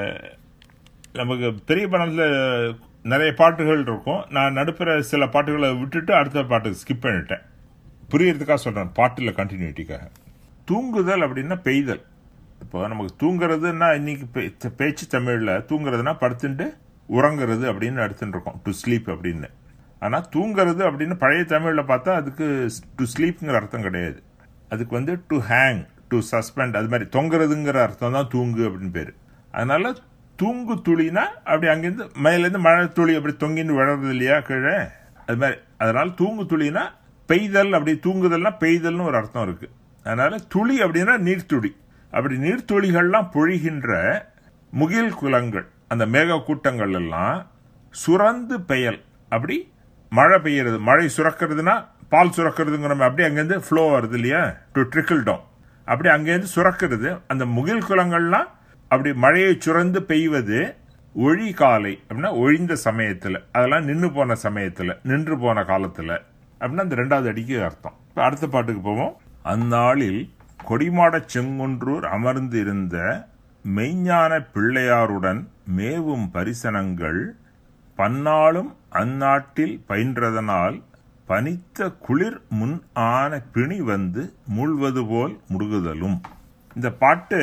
நமக்கு பெரிய படத்துல நிறைய பாட்டுகள் இருக்கும் நான் நடுப்புற சில பாட்டுகளை விட்டுட்டு அடுத்த பாட்டுக்கு ஸ்கிப் பண்ணிட்டேன் புரியறதுக்காக சொல்றேன் பாட்டில் கண்டினியூட்டிக்காக தூங்குதல் அப்படின்னா பெய்தல் இப்போ நமக்கு தூங்குறதுன்னா இன்னைக்கு பே- பேச்சு தமிழ்ல தூங்குறதுன்னா படுத்துட்டு உறங்குறது அப்படின்னு எடுத்துட்டு இருக்கோம் டு ஸ்லீப் அப்படின்னு ஆனா தூங்குறது அப்படின்னு பழைய தமிழ்ல பார்த்தா அதுக்கு டு ஸ்லீப்ங்கிற அர்த்தம் கிடையாது அதுக்கு வந்து டு ஹேங் டு சஸ்பெண்ட் அது மாதிரி தொங்குறதுங்கிற அர்த்தம் தான் தூங்கு அப்படின்னு பேரு அதனால தூங்கு துளினா அப்படி அங்கிருந்து மேலேருந்து மழை துளி அப்படி தொங்கின்னு விழறது இல்லையா கீழே அது மாதிரி அதனால தூங்கு துளினா பெய்தல் அப்படி தூங்குதல்னா பெய்தல்னு ஒரு அர்த்தம் இருக்கு அதனால துளி அப்படின்னா நீர்த்துளி அப்படி நீர்த்துளிகள்லாம் பொழிகின்ற முகில் குலங்கள் அந்த மேக கூட்டங்கள் எல்லாம் சுரந்து பெயல் அப்படி மழை பெய்யறது மழை சுரக்கிறதுனா பால் சுரக்கிறதுங்கிற அப்படி அங்கேருந்து ஃப்ளோ வருது இல்லையா டு ட்ரிக்கிள் டவுன் அப்படி அங்கேருந்து சுரக்கிறது அந்த முகில் குலங்கள்லாம் அப்படி மழையை சுரந்து பெய்வது ஒழி காலை அப்படின்னா ஒழிந்த சமயத்துல அதெல்லாம் நின்று போன சமயத்துல நின்று போன காலத்துல அப்படின்னா அந்த ரெண்டாவது அடிக்கு அர்த்தம் இப்ப அடுத்த பாட்டுக்கு போவோம் அந்நாளில் கொடிமாடச் செங்குன்றூர் அமர்ந்திருந்த மெய்ஞான பிள்ளையாருடன் மேவும் பரிசனங்கள் பன்னாளும் அந்நாட்டில் பயின்றதனால் பனித்த குளிர் முன் ஆன பிணி வந்து மூழ்வது போல் முடுகுதலும் இந்த பாட்டு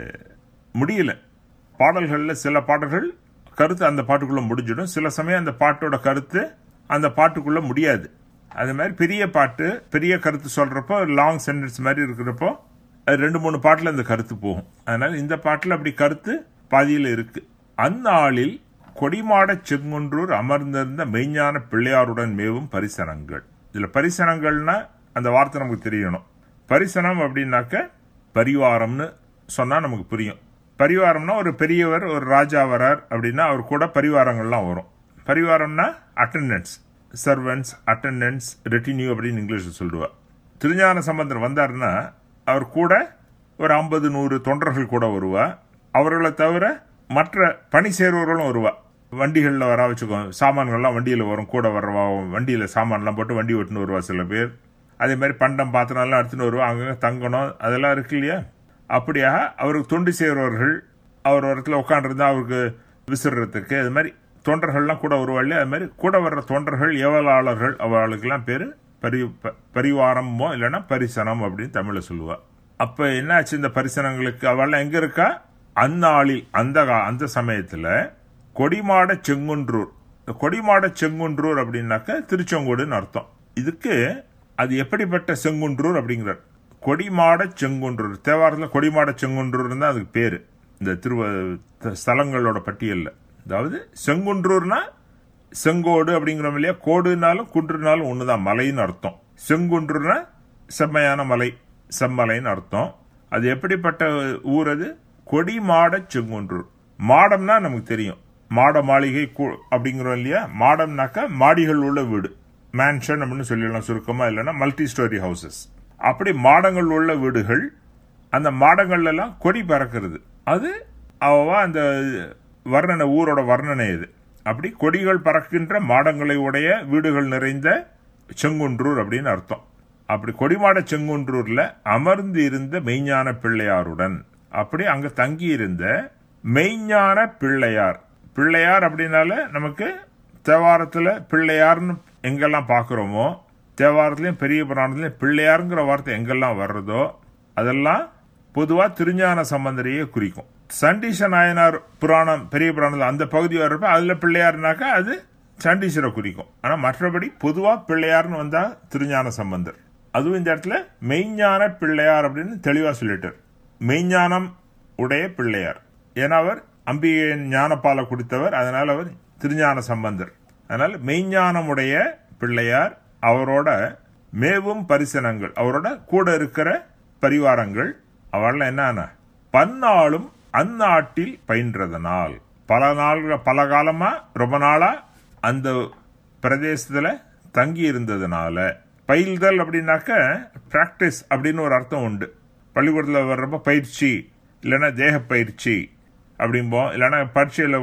முடியல பாடல்கள்ல சில பாடல்கள் கருத்து அந்த பாட்டுக்குள்ள முடிஞ்சிடும் சில சமயம் அந்த பாட்டோட கருத்து அந்த பாட்டுக்குள்ள முடியாது அது மாதிரி பெரிய பாட்டு பெரிய கருத்து சொல்றப்போ லாங் சென்டென்ஸ் மாதிரி இருக்கிறப்போ அது ரெண்டு மூணு பாட்டுல அந்த கருத்து போகும் அதனால இந்த பாட்டுல அப்படி கருத்து பாதியில இருக்கு அந்நாளில் கொடிமாடச் செங்குன்றூர் அமர்ந்திருந்த மெய்ஞான பிள்ளையாருடன் மேவும் பரிசனங்கள் இதுல பரிசனங்கள்னா அந்த வார்த்தை நமக்கு தெரியணும் பரிசனம் அப்படின்னாக்க பரிவாரம்னு சொன்னா நமக்கு புரியும் பரிவாரம்னா ஒரு பெரியவர் ஒரு ராஜா வரார் அப்படின்னா அவர் கூட பரிவாரங்கள்லாம் வரும் பரிவாரம்னா அட்டண்டன்ஸ் சர்வன்ஸ் அட்டண்டன்ஸ் ரெட்டினியூ அப்படின்னு இங்கிலீஷில் சொல்லுவார் திருஞான சம்பந்தர் வந்தாருன்னா அவர் கூட ஒரு ஐம்பது நூறு தொண்டர்கள் கூட வருவா அவர்களை தவிர மற்ற பணி சேர்வர்களும் வருவா வண்டிகளில் வரா வச்சுக்கோ சாமான்கள்லாம் வண்டியில் வரும் கூட வரவா வண்டியில் சாமான்லாம் போட்டு வண்டி ஓட்டுன்னு வருவா சில பேர் அதே மாதிரி பண்டம் பாத்திரம்லாம் எடுத்துன்னு வருவா அங்கங்கே தங்கணும் அதெல்லாம் இருக்கு இல்லையா அப்படியாக அவருக்கு தொண்டு செய்கிறவர்கள் அவர் இடத்துல உட்காண்டிருந்தா அவருக்கு விசிறதுக்கு அது மாதிரி தொண்டர்கள்லாம் கூட வருவாள் அது மாதிரி கூட வர்ற தொண்டர்கள் ஏவலாளர்கள் அவளுக்கெல்லாம் பேர் பரி ப- பரிவாரமோ இல்லைன்னா பரிசனம் அப்படின்னு தமிழில் சொல்லுவா அப்ப என்னாச்சு இந்த பரிசனங்களுக்கு அவள்லாம் எங்க இருக்கா அந்நாளில் அந்த கா- அந்த சமயத்துல கொடிமாட செங்குன்றூர் இந்த கொடிமாட செங்குன்றூர் அப்படின்னாக்க திருச்செங்கோடுன்னு அர்த்தம் இதுக்கு அது எப்படிப்பட்ட செங்குன்றூர் அப்படிங்கிறார் கொடிமாட செங்குன்றூர் தேவாரத்தில் கொடிமாட செங்குன்றூர் தான் அதுக்கு பேரு இந்த திருவ த- ஸ்தலங்களோட பட்டியல்ல அதாவது செங்குன்றூர்னா செங்கோடு அப்படிங்கிறோம் இல்லையா கோடுனாலும் குன்றுனாலும் ஒண்ணுதான் மலைன்னு அர்த்தம் செங்குன்றுனா செம்மையான மலை செம்மலைன்னு அர்த்தம் அது எப்படிப்பட்ட ஊர் அது கொடிமாட செங்குன்றூர் மாடம்னா நமக்கு தெரியும் மாட மாளிகை கு- அப்படிங்கிறோம் இல்லையா மாடம்னாக்கா மாடிகள் உள்ள வீடு மேன்ஷன் அப்படின்னு சொல்லிடலாம் சுருக்கமா இல்லைன்னா மல்டி ஸ்டோரி ஹவுசஸ் அப்படி மாடங்கள் உள்ள வீடுகள் அந்த மாடங்கள்ல எல்லாம் கொடி பறக்கிறது அது அவவா அந்த வர்ணனை ஊரோட வர்ணனை இது அப்படி கொடிகள் பறக்கின்ற மாடங்களை உடைய வீடுகள் நிறைந்த செங்குன்றூர் அப்படின்னு அர்த்தம் அப்படி கொடிமாட செங்குன்றூர்ல அமர்ந்து இருந்த மெய்ஞான பிள்ளையாருடன் அப்படி அங்க தங்கி இருந்த மெய்ஞான பிள்ளையார் பிள்ளையார் அப்படின்னால நமக்கு தேவாரத்துல பிள்ளையார்னு எங்கெல்லாம் பார்க்கிறோமோ தேவாரத்திலையும் பெரிய புராணத்திலையும் பிள்ளையாருங்கிற வார்த்தை எங்கெல்லாம் வர்றதோ அதெல்லாம் பொதுவா திருஞான சம்பந்தரையே குறிக்கும் சண்டீச நாயனார் புராணம் பெரிய புராணத்தில் அந்த பகுதி வர்றப்ப அதுல பிள்ளையார்னாக்கா அது சண்டீசரை குறிக்கும் ஆனா மற்றபடி பொதுவா பிள்ளையார்னு வந்தா திருஞான சம்பந்தர் அதுவும் இந்த இடத்துல மெய்ஞான பிள்ளையார் அப்படின்னு தெளிவா சொல்லிட்டார் மெய்ஞானம் உடைய பிள்ளையார் ஏன்னா அவர் அம்பிகையின் ஞானப்பாலை குடித்தவர் அதனால அவர் திருஞான சம்பந்தர் அதனால மெய்ஞானமுடைய பிள்ளையார் அவரோட மேவும் பரிசனங்கள் அவரோட கூட இருக்கிற பரிவாரங்கள் அவள்லாம் என்னன்னா பன்னாளும் அந்நாட்டில் பயின்றதனால் பல நாள்கள் பல காலமா ரொம்ப நாளா அந்த பிரதேசத்துல தங்கி இருந்ததுனால பயில்தல் அப்படின்னாக்க பிராக்டிஸ் அப்படின்னு ஒரு அர்த்தம் உண்டு பள்ளிக்கூடத்தில் வர்றப்ப பயிற்சி இல்லைன்னா தேக பயிற்சி அப்படிம்போம் இல்லைன்னா பரீட்சையில்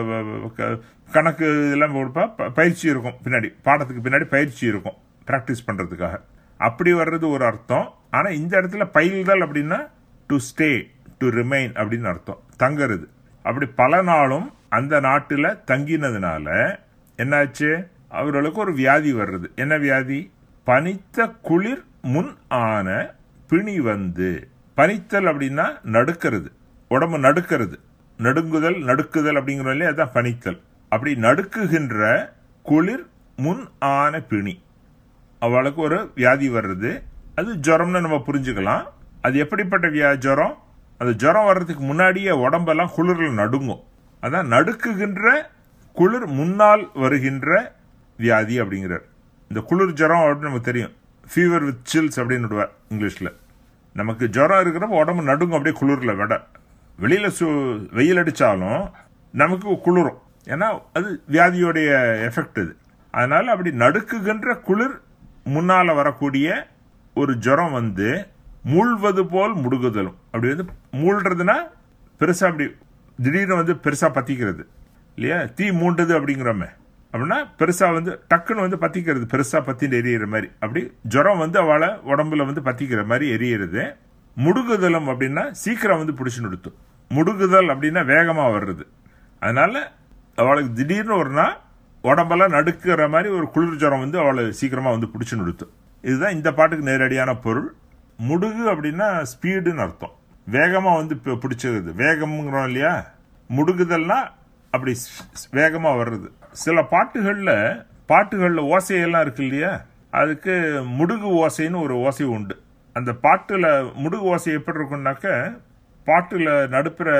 கணக்கு இதெல்லாம் கொடுப்பா ப- பயிற்சி இருக்கும் பின்னாடி பாடத்துக்கு பின்னாடி பயிற்சி இருக்கும் ப்ராக்டிஸ் பண்ணுறதுக்காக அப்படி வர்றது ஒரு அர்த்தம் ஆனால் இந்த இடத்துல பயில்தல் அப்படின்னா டு ஸ்டே டு ரிமைன் அப்படின்னு அர்த்தம் தங்குறது அப்படி பல நாளும் அந்த நாட்டில் தங்கினதுனால என்னாச்சு அவர்களுக்கு ஒரு வியாதி வர்றது என்ன வியாதி பனித்த குளிர் முன் ஆன பிணி வந்து பனித்தல் அப்படின்னா நடுக்கிறது உடம்பு நடுக்கிறது நடுங்குதல் நடுக்குதல் அப்படிங்கிறோம் இல்லையா அதான் பனித்தல் அப்படி நடுக்குகின்ற குளிர் முன் ஆன பிணி அவளுக்கு ஒரு வியாதி வர்றது அது ஜுரம்னு நம்ம புரிஞ்சுக்கலாம் அது எப்படிப்பட்ட வியா ஜுரம் அந்த ஜுரம் வர்றதுக்கு முன்னாடியே உடம்பெல்லாம் குளிரில் நடுங்கும் அதான் நடுக்குகின்ற குளிர் முன்னால் வருகின்ற வியாதி அப்படிங்கிறார் இந்த குளிர் ஜுரம் அப்படின்னு நமக்கு தெரியும் ஃபீவர் வித் சில்ஸ் அப்படின்னு விடுவார் இங்கிலீஷில் நமக்கு ஜுரம் இருக்கிறப்ப உடம்பு நடுங்கும் அப்படியே குளிரில் விட வெளியில சு வெயில் அடிச்சாலும் நமக்கு குளிரும் ஏன்னா அது வியாதியோடைய எஃபெக்ட் இது அதனால அப்படி நடுக்குகின்ற குளிர் முன்னால வரக்கூடிய ஒரு ஜுரம் வந்து மூழ்வது போல் முடுகுதலும் அப்படி வந்து மூழ்றதுன்னா பெருசா அப்படி திடீர்னு வந்து பெருசா பத்திக்கிறது இல்லையா தீ மூண்டது அப்படிங்கிறோமே அப்படின்னா பெருசா வந்து டக்குன்னு வந்து பத்திக்கிறது பெருசா பத்தின்னு எரியற மாதிரி அப்படி ஜுரம் வந்து அவளை உடம்புல வந்து பத்திக்கிற மாதிரி எரியறது முடுகுதலும் அப்படின்னா சீக்கிரம் வந்து பிடிச்சு நிறுத்தும் முடுகுதல் அப்படின்னா வேகமா வர்றது அதனால அவளுக்கு திடீர்னு ஒரு நாள் உடம்பெல்லாம் நடுக்கிற மாதிரி ஒரு குளிர் ஜுரம் வந்து அவளை சீக்கிரமா வந்து பிடிச்சு நிறுத்தும் இதுதான் இந்த பாட்டுக்கு நேரடியான பொருள் முடுகு அப்படின்னா ஸ்பீடுன்னு அர்த்தம் வேகமா வந்து பி- பிடிச்சிருது வேகம்ங்கிறோம் இல்லையா முடுகுதல்னா அப்படி ஸ்- ஸ்- வேகமா வர்றது சில பாட்டுகள்ல பாட்டுகள்ல ஓசையெல்லாம் இருக்கு இல்லையா அதுக்கு முடுகு ஓசைன்னு ஒரு ஓசை உண்டு அந்த பாட்டுல முடுகு ஓசை எப்படி இருக்கும்னாக்க பாட்டுல நடுப்புற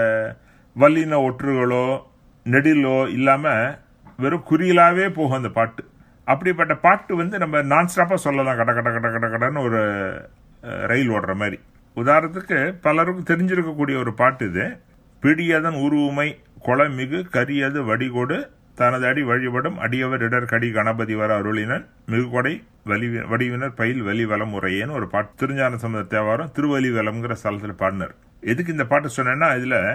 வல்லின ஒற்றுகளோ நெடிலோ இல்லாம வெறும் குறியிலாவே போகும் அந்த பாட்டு அப்படிப்பட்ட பாட்டு வந்து நம்ம நான் ஸ்டாப்பா சொல்லலாம் கட கட கட கட கடன்னு ஒரு அஹ், ரயில் ஓடுற மாதிரி உதாரணத்துக்கு பலருக்கும் தெரிஞ்சிருக்கக்கூடிய ஒரு பாட்டு இது பிடியதன் உருவுமை கொளமிகு கரியது வடிகொடு தனது அடி வழிபடும் அடியவர் இடர் கடி கணபதி வர அருளினன் மிகுகொடை வலி வடிவினர் பயில் வலி வலம் உரையேன்னு ஒரு பாட்டு திருஞான சம்பந்த தேவாரம் திருவலி வலம்ங்கிற ஸ்தலத்தில் பாடினார் எதுக்கு இந்த பாட்டு சொன்னேன்னா இதுல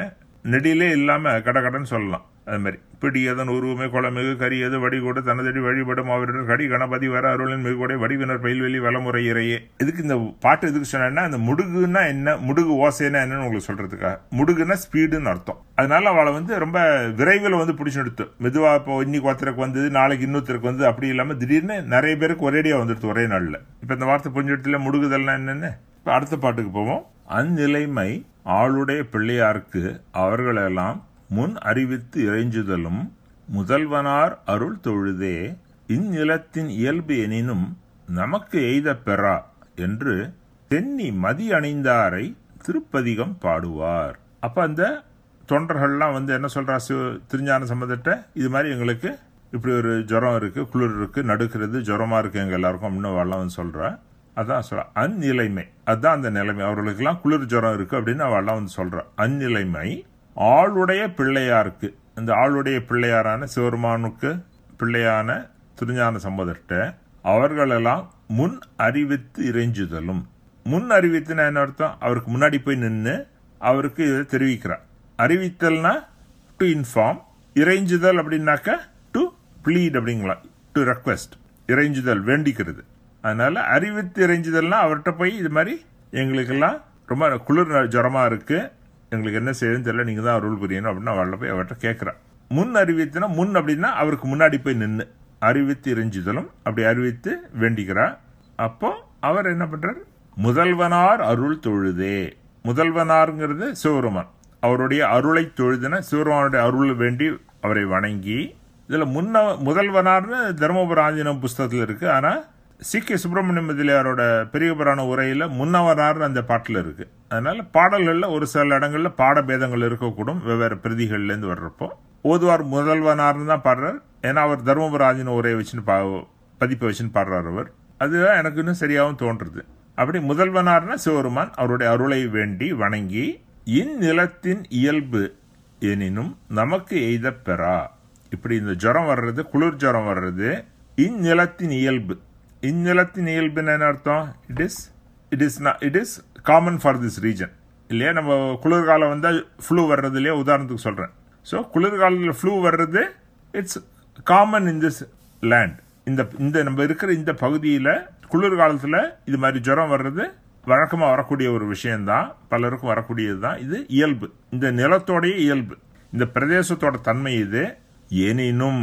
நெடிலே இல்லாம கடகடன்னு சொல்லலாம் அது மாதிரி பிடியதன் உருவமே குளமிகு கரியது வடிகூடு தனதடி வழிபடும் அவரிடர் கடி கணபதி வர அருளின் மிகுடைய வடிவினர் பயில்வெளி வலமுறை இறையே இதுக்கு இந்த பாட்டு எதுக்கு சொன்னா அந்த முடுகுன்னா என்ன முடுகு ஓசைன்னா என்னன்னு உங்களுக்கு சொல்றதுக்காக முடுகுன்னா ஸ்பீடுன்னு அர்த்தம் அதனால அவளை வந்து ரொம்ப விரைவில் வந்து பிடிச்சு எடுத்து மெதுவா இப்போ இன்னைக்கு ஒருத்தருக்கு வந்தது நாளைக்கு இன்னொருத்தருக்கு வந்து அப்படி இல்லாம திடீர்னு நிறைய பேருக்கு ஒரேடியா வந்துடுது ஒரே நாள்ல இப்ப இந்த வார்த்தை புரிஞ்சிடத்துல முடுகுதல்னா என்னன்னு இப்ப அடுத்த பாட்டுக்கு போவோம் அந்நிலைமை ஆளுடைய பிள்ளையாருக்கு அவர்களெல்லாம் முன் அறிவித்து இறைஞ்சுதலும் முதல்வனார் அருள் தொழுதே இந்நிலத்தின் இயல்பு எனினும் நமக்கு எய்த பெறா என்று தென்னி மதி அணிந்தாரை திருப்பதிகம் பாடுவார் அப்ப அந்த தொண்டர்கள்லாம் வந்து என்ன சொல்றா சிவ- திருஞான சம்பந்தட்ட இது மாதிரி எங்களுக்கு இப்படி ஒரு ஜுரம் இருக்கு குளிர் இருக்கு நடுக்கிறது ஜுரமா இருக்கு எங்க எல்லாருக்கும் அப்படின்னு அவள்லாம் வந்து சொல்றா அதான் சொல்ற அந்நிலைமை அதான் அந்த நிலைமை அவர்களுக்கெல்லாம் குளிர் ஜுரம் இருக்கு அப்படின்னு அவள்லாம் வந்து சொல்றா அந்நிலைமை ஆளுடைய பிள்ளையாருக்கு இந்த ஆளுடைய பிள்ளையாரான சிவருமானுக்கு பிள்ளையான திருஞான சம்பதர்கிட்ட அவர்களெல்லாம் முன் அறிவித்து இறைஞ்சுதலும் முன் அறிவித்துனா என்ன அர்த்தம் அவருக்கு முன்னாடி போய் நின்று அவருக்கு இதை தெரிவிக்கிறார் அறிவித்தல்னா டு இன்ஃபார்ம் இறைஞ்சுதல் அப்படின்னாக்க டு ப்ளீட் அப்படிங்களா டு ரெக்வெஸ்ட் இறைஞ்சுதல் வேண்டிக்கிறது அதனால அறிவித்து இறைஞ்சுதல்னா அவர்கிட்ட போய் இது மாதிரி எங்களுக்கெல்லாம் ரொம்ப குளிர் ஜுரமா இருக்கு எங்களுக்கு என்ன செய்யுதுன்னு தெரியல நீங்க தான் அருள் புரியணும் அப்படின்னு அவள்கிட்ட போய் அவர்கிட்ட கேட்கிறா முன் அறிவித்துனா முன் அப்படின்னா அவருக்கு முன்னாடி போய் நின்று அறிவித்து இறைஞ்சுதலும் அப்படி அறிவித்து வேண்டிக்கிறா அப்போ அவர் என்ன பண்றார் முதல்வனார் அருள் தொழுதே முதல்வனாருங்கிறது சிவருமான் அவருடைய அருளை தொழுதுன சிவருமானுடைய அருள் வேண்டி அவரை வணங்கி இதுல முன்ன முதல்வனார்னு தர்மபுர ஆஞ்சநேயம் புஸ்தகத்தில் இருக்கு ஆனா சி கே சுப்பிரமணியம் முதலியாரோட பெரிய புராண உரையில முன்னவனார்னு அந்த பாட்டுல இருக்கு அதனால பாடல்கள்ல ஒரு சில இடங்கள்ல பாட பேதங்கள் இருக்கக்கூடும் வெவ்வேறு பிரதிகள்ல இருந்து வர்றப்போ ஓதுவார் முதல்வனார்னு தான் பாடுறார் ஏன்னா அவர் தர்மபுர ஆஞ்சன உரையை வச்சுன்னு பா- பதிப்பை வச்சுன்னு பாடுறார் அவர் அதுதான் எனக்கு இன்னும் சரியாகவும் தோன்றுறது அப்படி முதல்வனார்னா சிவருமான் அவருடைய அருளை வேண்டி வணங்கி இந்நிலத்தின் இயல்பு எனினும் நமக்கு எய்த பெறா இப்படி இந்த ஜுரம் வர்றது குளிர் ஜுரம் வர்றது இந்நிலத்தின் இயல்பு இந்நிலத்தின் இயல்புன்னு என்ன அர்த்தம் it is it is it is common for this region இல்லையா நம்ம குளிர்காலம் வந்தால் ஃப்ளூ வர்றது இல்லையா உதாரணத்துக்கு சொல்றேன் ஸோ குளிர்காலத்தில் ஃப்ளூ வர்றது it's common in this land இந்த இந்த நம்ம இருக்கிற இந்த பகுதியில் குளிர்காலத்தில் இது மாதிரி ஜுரம் வர்றது வழக்கமாக வரக்கூடிய ஒரு விஷயம்தான் பலருக்கும் வரக்கூடியது தான் இது இயல்பு இந்த நிலத்தோடைய இயல்பு இந்த பிரதேசத்தோட தன்மை இது எனினும்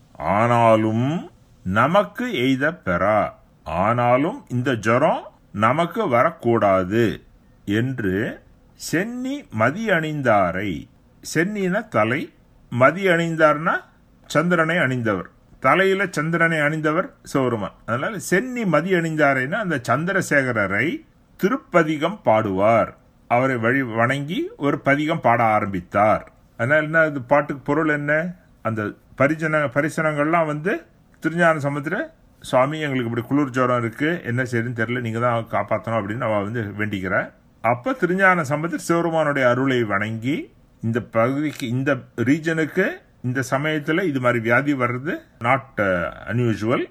ஆனாலும் நமக்கு எய்த பெறா ஆனாலும் இந்த ஜுரம் நமக்கு வரக்கூடாது என்று சென்னி மதி அணிந்தாரை சென்னின தலை மதி அணிந்தார்னா சந்திரனை அணிந்தவர் தலையில சந்திரனை அணிந்தவர் சிவருமான் அதனால சென்னி மதி அணிந்தாரைன்னா அந்த சந்திரசேகரரை திருப்பதிகம் பாடுவார் அவரை வழி வணங்கி ஒரு பதிகம் பாட ஆரம்பித்தார் அதனால என்ன இது பாட்டுக்கு பொருள் என்ன அந்த பரிஜன பரிசனங்கள்லாம் வந்து திருஞான சமுத்திர சுவாமி எங்களுக்கு இப்படி குளிர் ஜுரம் இருக்கு என்ன செய்யுதுன்னு தெரியல நீங்க தான் காப்பாற்றணும் அப்படின்னு அவ வந்து வேண்டிக்கிறார் அப்ப திருஞான சம்பந்தர் சிவருமானுடைய அருளை வணங்கி இந்த பகுதிக்கு இந்த ரீஜனுக்கு இந்த சமயத்துல இது மாதிரி வியாதி வர்றது நாட் அன்யூஷுவல்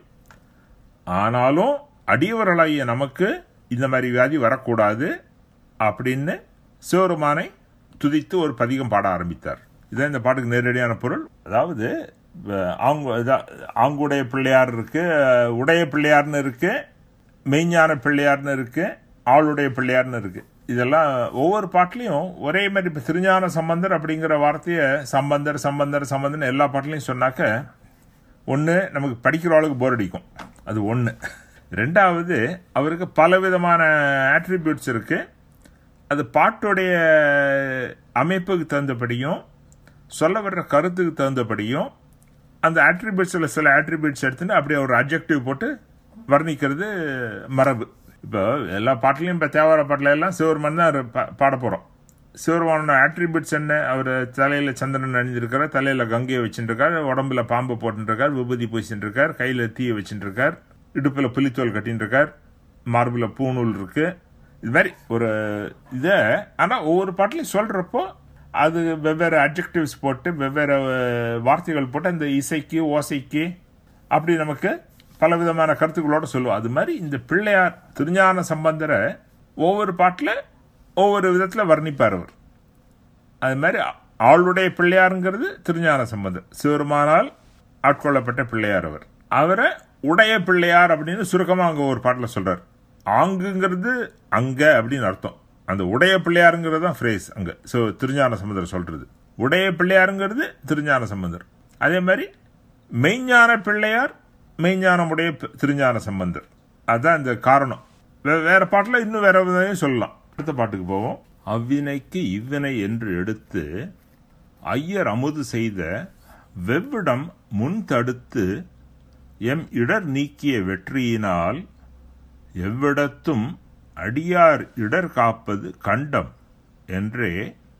ஆனாலும் அடியவர்களாகிய நமக்கு இந்த மாதிரி வியாதி வரக்கூடாது அப்படின்னு சிவருமானை துதித்து ஒரு பதிகம் பாட ஆரம்பித்தார் இதான் இந்த பாட்டுக்கு நேரடியான பொருள் அதாவது அஹ், அவங்க இதா- ஆங்குடைய பிள்ளையார் இருக்கு அஹ், உடைய பிள்ளையார்னு இருக்கு மெய்ஞான பிள்ளையார்னு இருக்கு ஆளுடைய பிள்ளையார்னு இருக்கு இதெல்லாம் ஒவ்வொரு பாட்டுலையும் ஒரே மாதிரி இப்போ திருஞான சம்பந்தர் அப்படிங்கிற வார்த்தையை சம்பந்தர் சம்பந்தர் சம்பந்தர் எல்லா பாட்டுலையும் சொன்னாக்க ஒன்று நமக்கு படிக்கிற ஆளுக்கு போர் அடிக்கும் அது ஒன்று ரெண்டாவது அவருக்கு பலவிதமான ஆட்ரிபியூட்ஸ் இருக்கு அது பாட்டுடைய அமைப்புக்கு தகுந்தபடியும் சொல்ல வர்ற கருத்துக்கு தகுந்தபடியும் அந்த ஆட்ரிபியூட்ஸில் சில ஆட்ரிபியூட்ஸ் எடுத்துட்டு அப்படியே ஒரு அப்ஜெக்டிவ் போட்டு வர்ணிக்கிறது மரபு இப்போ எல்லா பாட்டுலையும் இப்போ தேவார பாட்டில எல்லாம் சிவருமன் தான் பா- பாட போகிறோம் சிவருமானோட ஆட்ரிபியூட்ஸ் என்ன அவர் தலையில சந்திரன் அணிஞ்சிருக்காரு தலையில கங்கையை வச்சுருக்கார் உடம்புல பாம்பு போட்டுருக்கார் விபூதி பூசிட்டு இருக்கார் கையில தீயை வச்சுட்டு இருக்கார் இடுப்புல புலித்தோல் கட்டின்னு இருக்கார் மார்புல பூநூல் இருக்கு இது மாதிரி ஒரு இதை ஆனா ஒவ்வொரு பாட்டிலையும் சொல்றப்போ அது வெவ்வேறு அட்ஜெக்டிவ்ஸ் போட்டு வெவ்வேறு அஹ், வார்த்தைகள் போட்டு அந்த இசைக்கு ஓசைக்கு அப்படி நமக்கு பலவிதமான கருத்துக்களோட சொல்லுவோம் அது மாதிரி இந்த பிள்ளையார் திருஞான சம்பந்தரை ஒவ்வொரு பாட்டில் ஒவ்வொரு விதத்தில் வர்ணிப்பார் அவர் அது மாதிரி ஆளுடைய பிள்ளையாருங்கிறது திருஞான சம்பந்தர் சிவருமானால் ஆட்கொள்ளப்பட்ட பிள்ளையார் அவர் அவரை உடைய பிள்ளையார் அப்படின்னு சுருக்கமா அங்க ஒரு பாட்டில் சொல்றார் ஆங்குங்கிறது அங்க அப்படின்னு அர்த்தம் அந்த உடைய பிள்ளையாருங்கிறது தான் ஃப்ரேஸ் அங்க ஸோ திருஞான சம்பந்தர் சொல்றது உடைய பிள்ளையாருங்கிறது திருஞான சம்பந்தர் அதே மாதிரி மெய்ஞான பிள்ளையார் மெய்ஞானமுடைய பி- திருஞான சம்பந்தர் அதுதான் இந்த காரணம் வே- வேற பாட்டில் இன்னும் வேற விதையும் சொல்லலாம் அடுத்த பாட்டுக்கு போவோம் அவ்வினைக்கு இவ்வினை என்று எடுத்து ஐயர் அமுது செய்த வெவ்விடம் முன் தடுத்து எம் இடர் நீக்கிய வெற்றியினால் எவ்விடத்தும் அடியார் இடர் காப்பது கண்டம் என்றே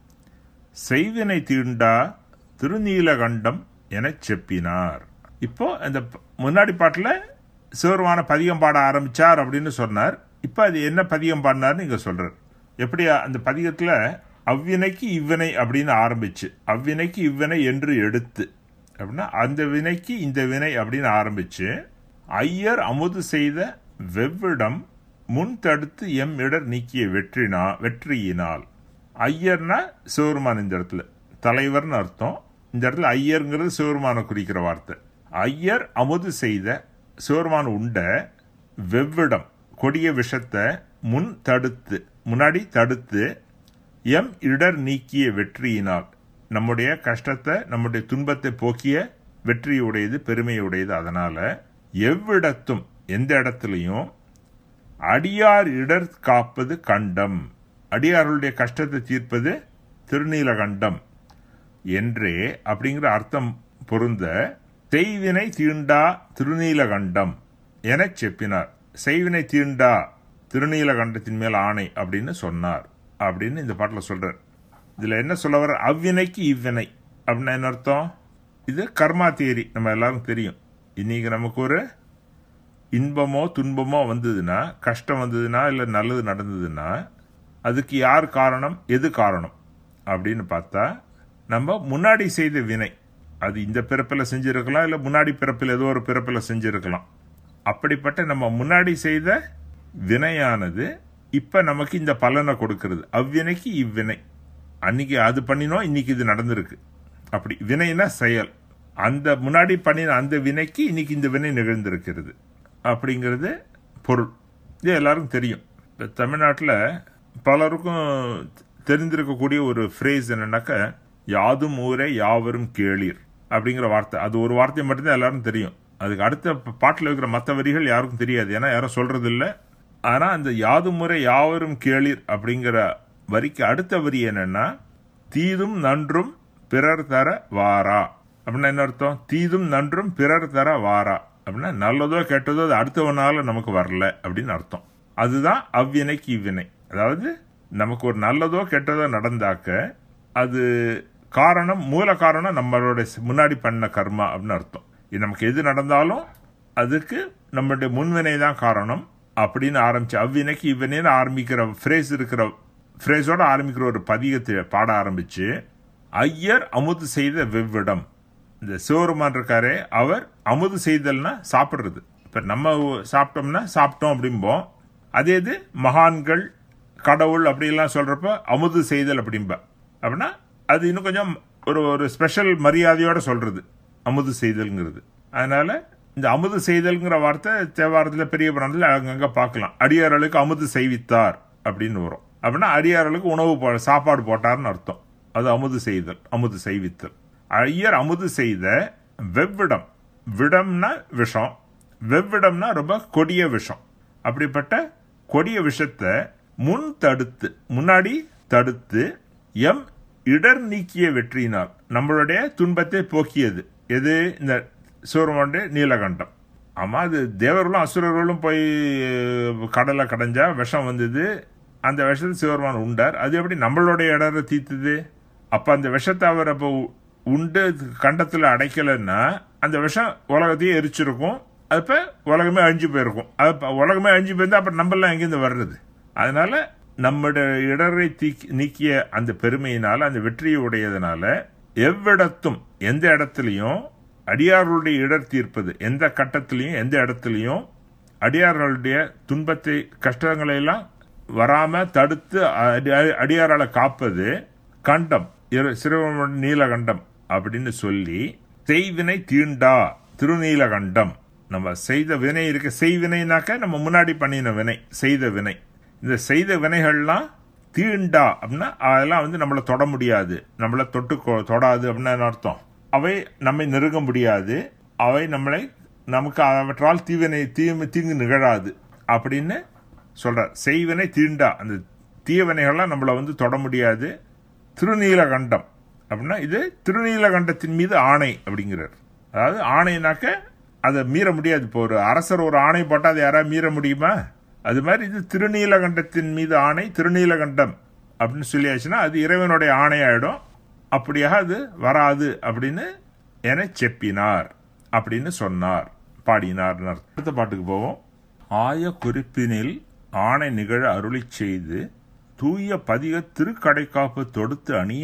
செய்வினை தீண்டா திருநீலகண்டம் எனச் செப்பினார் இப்போ இந்த ப- முன்னாடி பாட்டில் சிவருமான பதிகம் பாட ஆரம்பிச்சார் அப்படின்னு சொன்னார் இப்போ அது என்ன பதிகம் பாடினார்னு இங்க சொல்றார் எப்படி அந்த பதிகத்துல அவ்வினைக்கு இவ்வினை அப்படின்னு ஆரம்பிச்சு அவ்வினைக்கு இவ்வினை என்று எடுத்து அப்படின்னா அந்த வினைக்கு இந்த வினை அப்படின்னு ஆரம்பிச்சு ஐயர் அமுது செய்த வெவ்விடம் முன் தடுத்து எம் இடர் நீக்கிய வெற்றினா வெற்றியினால் ஐயர்னா சிவருமான் இந்த இடத்துல தலைவர்னு அர்த்தம் இந்த இடத்துல ஐயருங்கிறது சிவருமான குறிக்கிற வார்த்தை ஐயர் அமுது செய்த சிவருமான் உண்ட வெவ்விடம் கொடிய விஷத்தை முன் தடுத்து முன்னாடி தடுத்து எம் இடர் நீக்கிய வெற்றியினால் நம்முடைய கஷ்டத்தை நம்முடைய துன்பத்தை போக்கிய வெற்றியுடையது பெருமையுடையது அதனால எவ்விடத்தும் எந்த இடத்துலையும் அடியார் இடர் காப்பது கண்டம் அடியார்களுடைய கஷ்டத்தை தீர்ப்பது திருநீலகண்டம் என்றே அப்படிங்கிற அர்த்தம் பொருந்த செய்வினை தீண்டா திருநீலகண்டம் எனச் செப்பினார் செய்வினை தீண்டா திருநீலகண்டத்தின் மேல் ஆணை அப்படின்னு சொன்னார் அப்படின்னு இந்த பாட்டில் சொல்றார் இதுல என்ன சொல்ல வர அவ்வினைக்கு இவ்வினை அப்படின்னா என்ன அர்த்தம் இது கர்மா தியரி நம்ம எல்லாரும் தெரியும் இன்னைக்கு நமக்கு ஒரு இன்பமோ துன்பமோ வந்ததுன்னா கஷ்டம் வந்ததுன்னா இல்லை நல்லது நடந்ததுன்னா அதுக்கு யார் காரணம் எது காரணம் அப்படின்னு பார்த்தா நம்ம முன்னாடி செய்த வினை அது இந்த பிறப்பில் செஞ்சிருக்கலாம் இல்லை முன்னாடி பிறப்பில் ஏதோ ஒரு பிறப்பில் செஞ்சிருக்கலாம் அப்படிப்பட்ட நம்ம முன்னாடி செய்த வினையானது இப்ப நமக்கு இந்த பலனை கொடுக்கிறது அவ்வினைக்கு இவ்வினை அன்னைக்கு அது பண்ணினோம் இன்னைக்கு இது நடந்திருக்கு அப்படி வினைனா செயல் அந்த முன்னாடி பண்ணின அந்த வினைக்கு இன்னைக்கு இந்த வினை நிகழ்ந்திருக்கிறது அப்படிங்கிறது பொருள் இது எல்லாருக்கும் தெரியும் இப்போ தமிழ்நாட்டில் பலருக்கும் தெரிந்திருக்கக்கூடிய ஒரு ஃப்ரேஸ் என்னன்னாக்க யாதும் ஊரே யாவரும் கேளீர் அப்படிங்கிற வார்த்தை அது ஒரு வார்த்தை மட்டும்தான் எல்லாரும் தெரியும் அதுக்கு அடுத்த பாட்டில் இருக்கிற மற்ற வரிகள் யாருக்கும் தெரியாது ஏன்னா யாரும் சொல்றது இல்லை ஆனா அந்த யாதும் முறை யாவரும் கேளீர் அப்படிங்கிற வரிக்கு அடுத்த வரி என்னன்னா தீதும் நன்றும் பிறர் தர வாரா அப்படின்னா என்ன அர்த்தம் தீதும் நன்றும் பிறர் தர வாரா அப்படின்னா நல்லதோ கெட்டதோ அது அடுத்தவனால நமக்கு வரல அப்படின்னு அர்த்தம் அதுதான் அவ்வினைக்கு இவ்வினை அதாவது நமக்கு ஒரு நல்லதோ கெட்டதோ நடந்தாக்க அது காரணம் மூல காரணம் நம்மளோட முன்னாடி பண்ண கர்மா அப்படின்னு அர்த்தம் இது நமக்கு எது நடந்தாலும் அதுக்கு நம்மளுடைய முன்வினை தான் காரணம் அப்படின்னு ஆரம்பிச்சு அவ்வினைக்கு இவ்வினைன்னு ஆரம்பிக்கிற ஃப்ரேஸ் இருக்கிற ஃப்ரேஸோட ஆரம்பிக்கிற ஒரு பதிகத்தை பாட ஆரம்பிச்சு ஐயர் அமுது செய்த வெவ்விடம் இந்த சிவருமான் இருக்காரே அவர் அமுது செய்தல்னா சாப்பிடுறது இப்ப நம்ம சாப்பிட்டோம்னா சாப்பிட்டோம் அப்படிம்போம் அதே இது மகான்கள் கடவுள் அப்படிலாம் சொல்றப்ப அமுது செய்தல் அப்படிம்ப அப்படின்னா அது இன்னும் கொஞ்சம் ஒரு ஒரு ஸ்பெஷல் மரியாதையோட சொல்றது அமுது செய்தல்ங்கிறது அதனால இந்த அமுது செய்தல்ங்கிற வார்த்தை தேவாரத்தில் பெரிய புராணத்தில் அங்கங்க பார்க்கலாம் அடியார்களுக்கு அமுது செய்வித்தார் அப்படின்னு வரும் அப்படின்னா அடியார்களுக்கு உணவு போ சாப்பாடு போட்டார்னு அர்த்தம் அது அமுது செய்தல் அமுது செய்வித்தல் ஐயர் அமுது செய்த வெவ்விடம் விடம்னா விஷம் வெவ்விடம்னா ரொம்ப கொடிய விஷம் அப்படிப்பட்ட கொடிய விஷத்தை முன் தடுத்து முன்னாடி தடுத்து எம் இடர் நீக்கிய வெற்றியினால் நம்மளுடைய துன்பத்தை போக்கியது எது இந்த சூரமண்டு நீலகண்டம் ஆமா அது தேவர்களும் அசுரர்களும் போய் கடலை கடைஞ்சா விஷம் வந்தது அந்த விஷத்தை சிவருமான் உண்டார் அது எப்படி நம்மளுடைய இடரை தீத்துது அப்ப அந்த விஷத்தை அவர் அப்போ உண்டு கண்டத்துல அடைக்கலைன்னா அந்த விஷம் உலகத்தையே எரிச்சிருக்கும் அப்ப உலகமே அழிஞ்சு போயிருக்கும் அது உலகமே அழிஞ்சு போயிருந்தா அப்புறம் நம்மளாம் எங்கேருந்து வர்றது அதனால நம்முடைய இடரை தீக்கி நீக்கிய அந்த பெருமையினால அந்த வெற்றியை உடையதுனால எவ்விடத்தும் எந்த இடத்துலையும் அடியார்களுடைய இடர் தீர்ப்பது எந்த கட்டத்திலையும் எந்த இடத்துலையும் அடியார்களுடைய துன்பத்தை கஷ்டங்களை எல்லாம் வராம தடுத்து அடியாரால காப்பது கண்டம் இரு- சிறுவன் நீலகண்டம் அப்படின்னு சொல்லி செய்வினை தீண்டா திருநீலகண்டம் நம்ம செய்த வினை இருக்க செய்வினைனாக்க நம்ம முன்னாடி பண்ணின வினை செய்த வினை இந்த செய்த வினைகள்லாம் தீண்டா அப்படின்னா அதெல்லாம் வந்து நம்மளை தொட முடியாது நம்மளை தொட்டு கொ- தொடாது அப்படின்னு என்ன அர்த்தம் அவை நம்மை நெருங்க முடியாது அவை நம்மளை நமக்கு அவற்றால் தீவினை தீமை தீங்கு நிகழாது அப்படின்னு சொல்றார் செய்வினை தீண்டா அந்த தீயவினைகள்லாம் நம்மளை வந்து தொட முடியாது திருநீலகண்டம் அப்படின்னா இது திருநீலகண்டத்தின் மீது ஆணை அப்படிங்கிறார் அதாவது ஆணைனாக்க அதை மீற முடியாது இப்போ ஒரு அரசர் ஒரு ஆணை போட்டால் அதை யாராவது மீற முடியுமா அது மாதிரி இது திருநீலகண்டத்தின் மீது ஆணை திருநீலகண்டம் அப்படின்னு சொல்லியாச்சுன்னா அது இறைவனுடைய ஆணை ஆயிடும் அப்படியாக அது வராது அப்படின்னு என செப்பினார் அப்படின்னு சொன்னார் பாடினார் அடுத்த பாட்டுக்கு போவோம் ஆய குறிப்பினில் ஆணை நிகழ அருளிச் செய்து தூய பதிக திருக்கடைக்காப்பு தொடுத்து அணிய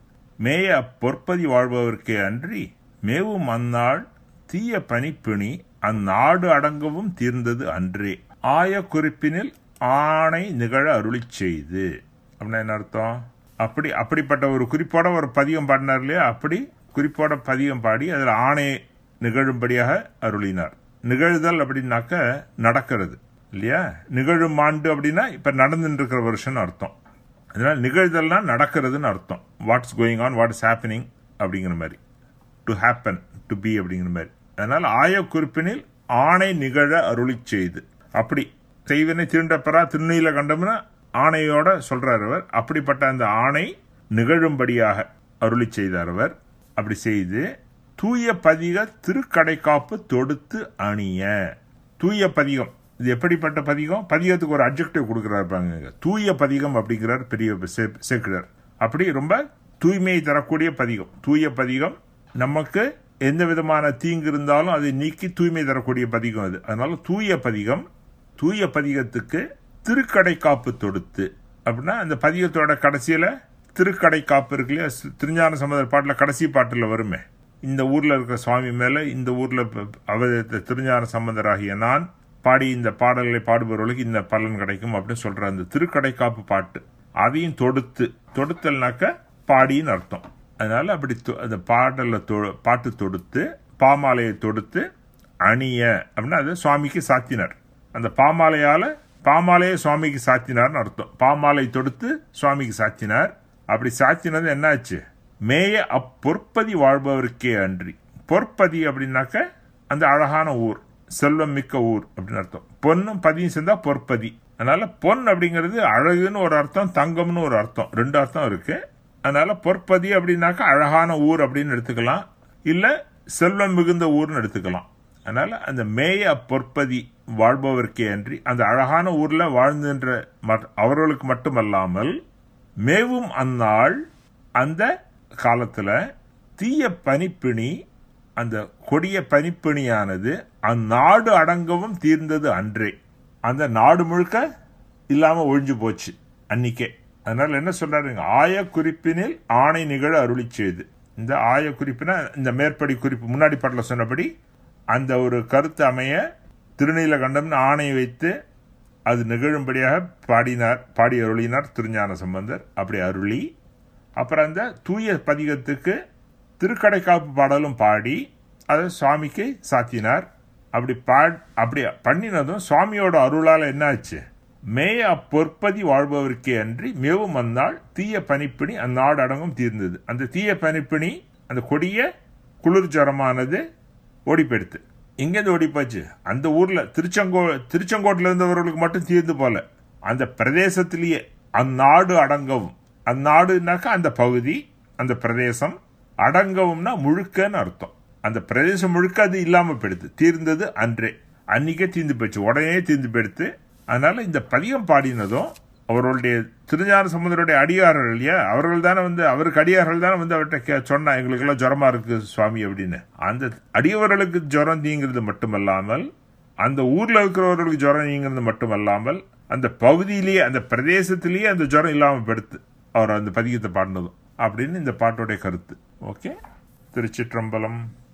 மேய அப்பொற்பதி வாழ்பவர்க்கே அன்றி மேவும் அந்நாள் தீய பனிப்பிணி அந்நாடு அடங்கவும் தீர்ந்தது அன்றே ஆய குறிப்பினில் ஆணை நிகழ அருளிச் செய்து அப்படின்னா என்ன அர்த்தம் அப்படி அப்படிப்பட்ட ஒரு குறிப்போட ஒரு பதிகம் பாடினார் இல்லையா அப்படி குறிப்போட பதிகம் பாடி அதில் ஆணை நிகழும்படியாக அருளினார் நிகழ்தல் அப்படின்னாக்க நடக்கிறது இல்லையா நிகழும் ஆண்டு அப்படின்னா இப்ப நடந்துட்டு இருக்கிற வருஷம்னு அர்த்தம் அதனால நிகழ்தல்னா நடக்கிறதுன்னு அர்த்தம் what's going on what is happening அப்படிங்கிற மாதிரி டு ஹேப்பன் டு பி அப்படிங்கிற மாதிரி அதனால ஆய குறிப்பினில் ஆணை நிகழ அருளிச் செய்து அப்படி செய்வனை தீண்டப்பெறா திருநீல கண்டம்னா ஆணையோட சொல்றார் அவர் அப்படிப்பட்ட அந்த ஆணை நிகழும்படியாக அருளிச் செய்தார் அவர் அப்படி செய்து தூய பதிக திருக்கடைக்காப்பு தொடுத்து அணிய தூய பதிகம் இது எப்படிப்பட்ட பதிகம் பதிகத்துக்கு ஒரு அப்ஜெக்டிவ் கொடுக்கிறார் பாருங்க தூய பதிகம் அப்படிங்கிறார் பெரிய சே- சேக்கிழார் அப்படி ரொம்ப தூய்மையை தரக்கூடிய பதிகம் தூய பதிகம் நமக்கு எந்த விதமான தீங்கு இருந்தாலும் அதை நீக்கி தூய்மை தரக்கூடிய பதிகம் அது அதனால தூய பதிகம் தூய பதிகத்துக்கு திருக்கடைக்காப்பு தொடுத்து அப்படின்னா அந்த பதிகத்தோட கடைசியில திருக்கடைக்காப்பு இருக்கு இல்லையா சி- திருஞான சம்பந்தர் பாட்டுல கடைசி பாட்டுல வருமே இந்த ஊர்ல இருக்கிற சுவாமி மேல இந்த ஊர்ல ப- அவதரித்த திருஞான சம்பந்தராகிய நான் பாடி இந்த பாடல்களை பாடுபவர்களுக்கு இந்த பலன் கிடைக்கும் அப்படின்னு சொல்ற அந்த திருக்கடைக்காப்பு பாட்டு அதையும் தொடுத்து தொடுத்தல்னாக்க பாடின்னு அர்த்தம் அதனால அப்படி தொ- அந்த பாடல்ல தொ- பாட்டு தொடுத்து பாமாலையை தொடுத்து அணிய அப்படின்னா அது சுவாமிக்கு சாத்தினார் அந்த பாமாலையால பாமாலையை சுவாமிக்கு சாத்தினார்னு அர்த்தம் பாமாலை தொடுத்து சுவாமிக்கு சாத்தினார் அப்படி சாத்தினது என்னாச்சு மேய அப்பொற்பதி வாழ்பவருக்கே அன்றி பொற்பதி அப்படின்னாக்க அந்த அழகான ஊர் செல்வம் மிக்க ஊர் அப்படின்னு அர்த்தம் பொன்னும் பதியும் சேர்ந்தா பொற்பதி அதனால பொன் அப்படிங்கிறது அழகுன்னு ஒரு அர்த்தம் தங்கம்னு ஒரு அர்த்தம் ரெண்டு அர்த்தம் இருக்கு அதனால பொற்பதி அப்படின்னாக்க அழகான ஊர் அப்படின்னு எடுத்துக்கலாம் இல்ல செல்வம் மிகுந்த ஊர்னு எடுத்துக்கலாம் அதனால அந்த மேய பொற்பதி வாழ்பவர்க்கே அன்றி அந்த அழகான ஊர்ல வாழ்ந்துன்ற மற்- அவர்களுக்கு மட்டுமல்லாமல் மேவும் அந்நாள் அந்த காலத்துல தீய பனிப்பிணி அந்த கொடிய பனிப்பிணியானது அந்நாடு அடங்கவும் தீர்ந்தது அன்றே அந்த நாடு முழுக்க இல்லாம ஒழிஞ்சு போச்சு அன்னிக்கே அதனால என்ன சொல்றாருங்க ஆய குறிப்பினில் ஆணை நிகழ அருளிச் செய்து இந்த ஆய குறிப்பினா இந்த மேற்படி குறிப்பு முன்னாடி பாட்டில் சொன்னபடி அந்த ஒரு கருத்து அமைய திருநீலகண்டம்னு ஆணை வைத்து அது நிகழும்படியாக பாடினார் பாடி அருளினார் திருஞான சம்பந்தர் அப்படி அருளி அப்புறம் அந்த தூய பதிகத்துக்கு திருக்கடைக்காப்பு பாடலும் பாடி அதை சுவாமிக்கு சாத்தினார் அப்படி பா அப்படி பண்ணினதும் சுவாமியோட அருளால் என்னாச்சு மேய அப்பொற்பதி வாழ்பவருக்கே அன்றி மேவும் அந்நாள் தீய பனிப்பிணி அந்நாடு அடங்கும் தீர்ந்தது அந்த தீய பனிப்பிணி அந்த கொடிய குளிர் ஜரமானது ஓடிப்பெடுத்து எங்கேருந்து ஓடி போச்சு அந்த ஊர்ல திருச்செங்கோ திருச்செங்கோட்டில் இருந்தவர்களுக்கு மட்டும் தீர்ந்து போல அந்த பிரதேசத்திலேயே அந்நாடு அடங்கவும் அந்நாடுனாக்கா அந்த பகுதி அந்த பிரதேசம் அடங்கவும்னா முழுக்கன்னு அர்த்தம் அந்த பிரதேசம் முழுக்க அது இல்லாம போயிடுது தீர்ந்தது அன்றே அன்னைக்கே தீர்ந்து போயிடுச்சு உடனே தீர்ந்து போயிடுத்து அதனால இந்த பதியம் பாடினதும் அவர்களுடைய திருஞான சமுதருடைய அடியார்கள் இல்லையா அவர்கள் தானே வந்து அவருக்கு அடியார்கள் தானே வந்து அவர்கிட்ட கே- சொன்னா எங்களுக்கு எல்லாம் ஜுரமா இருக்கு சுவாமி அப்படின்னு அந்த அடியவர்களுக்கு ஜுரம் நீங்கிறது மட்டுமல்லாமல் அந்த ஊர்ல இருக்கிறவர்களுக்கு ஜுரம் நீங்கிறது மட்டுமல்லாமல் அந்த பகுதியிலேயே அந்த பிரதேசத்திலேயே அந்த ஜுரம் இல்லாம படுத்து அவர் அந்த பதிகத்தை பாடினதும் அப்படின்னு இந்த பாட்டோடைய கருத்து ஓகே திருச்சிற்றம்பலம்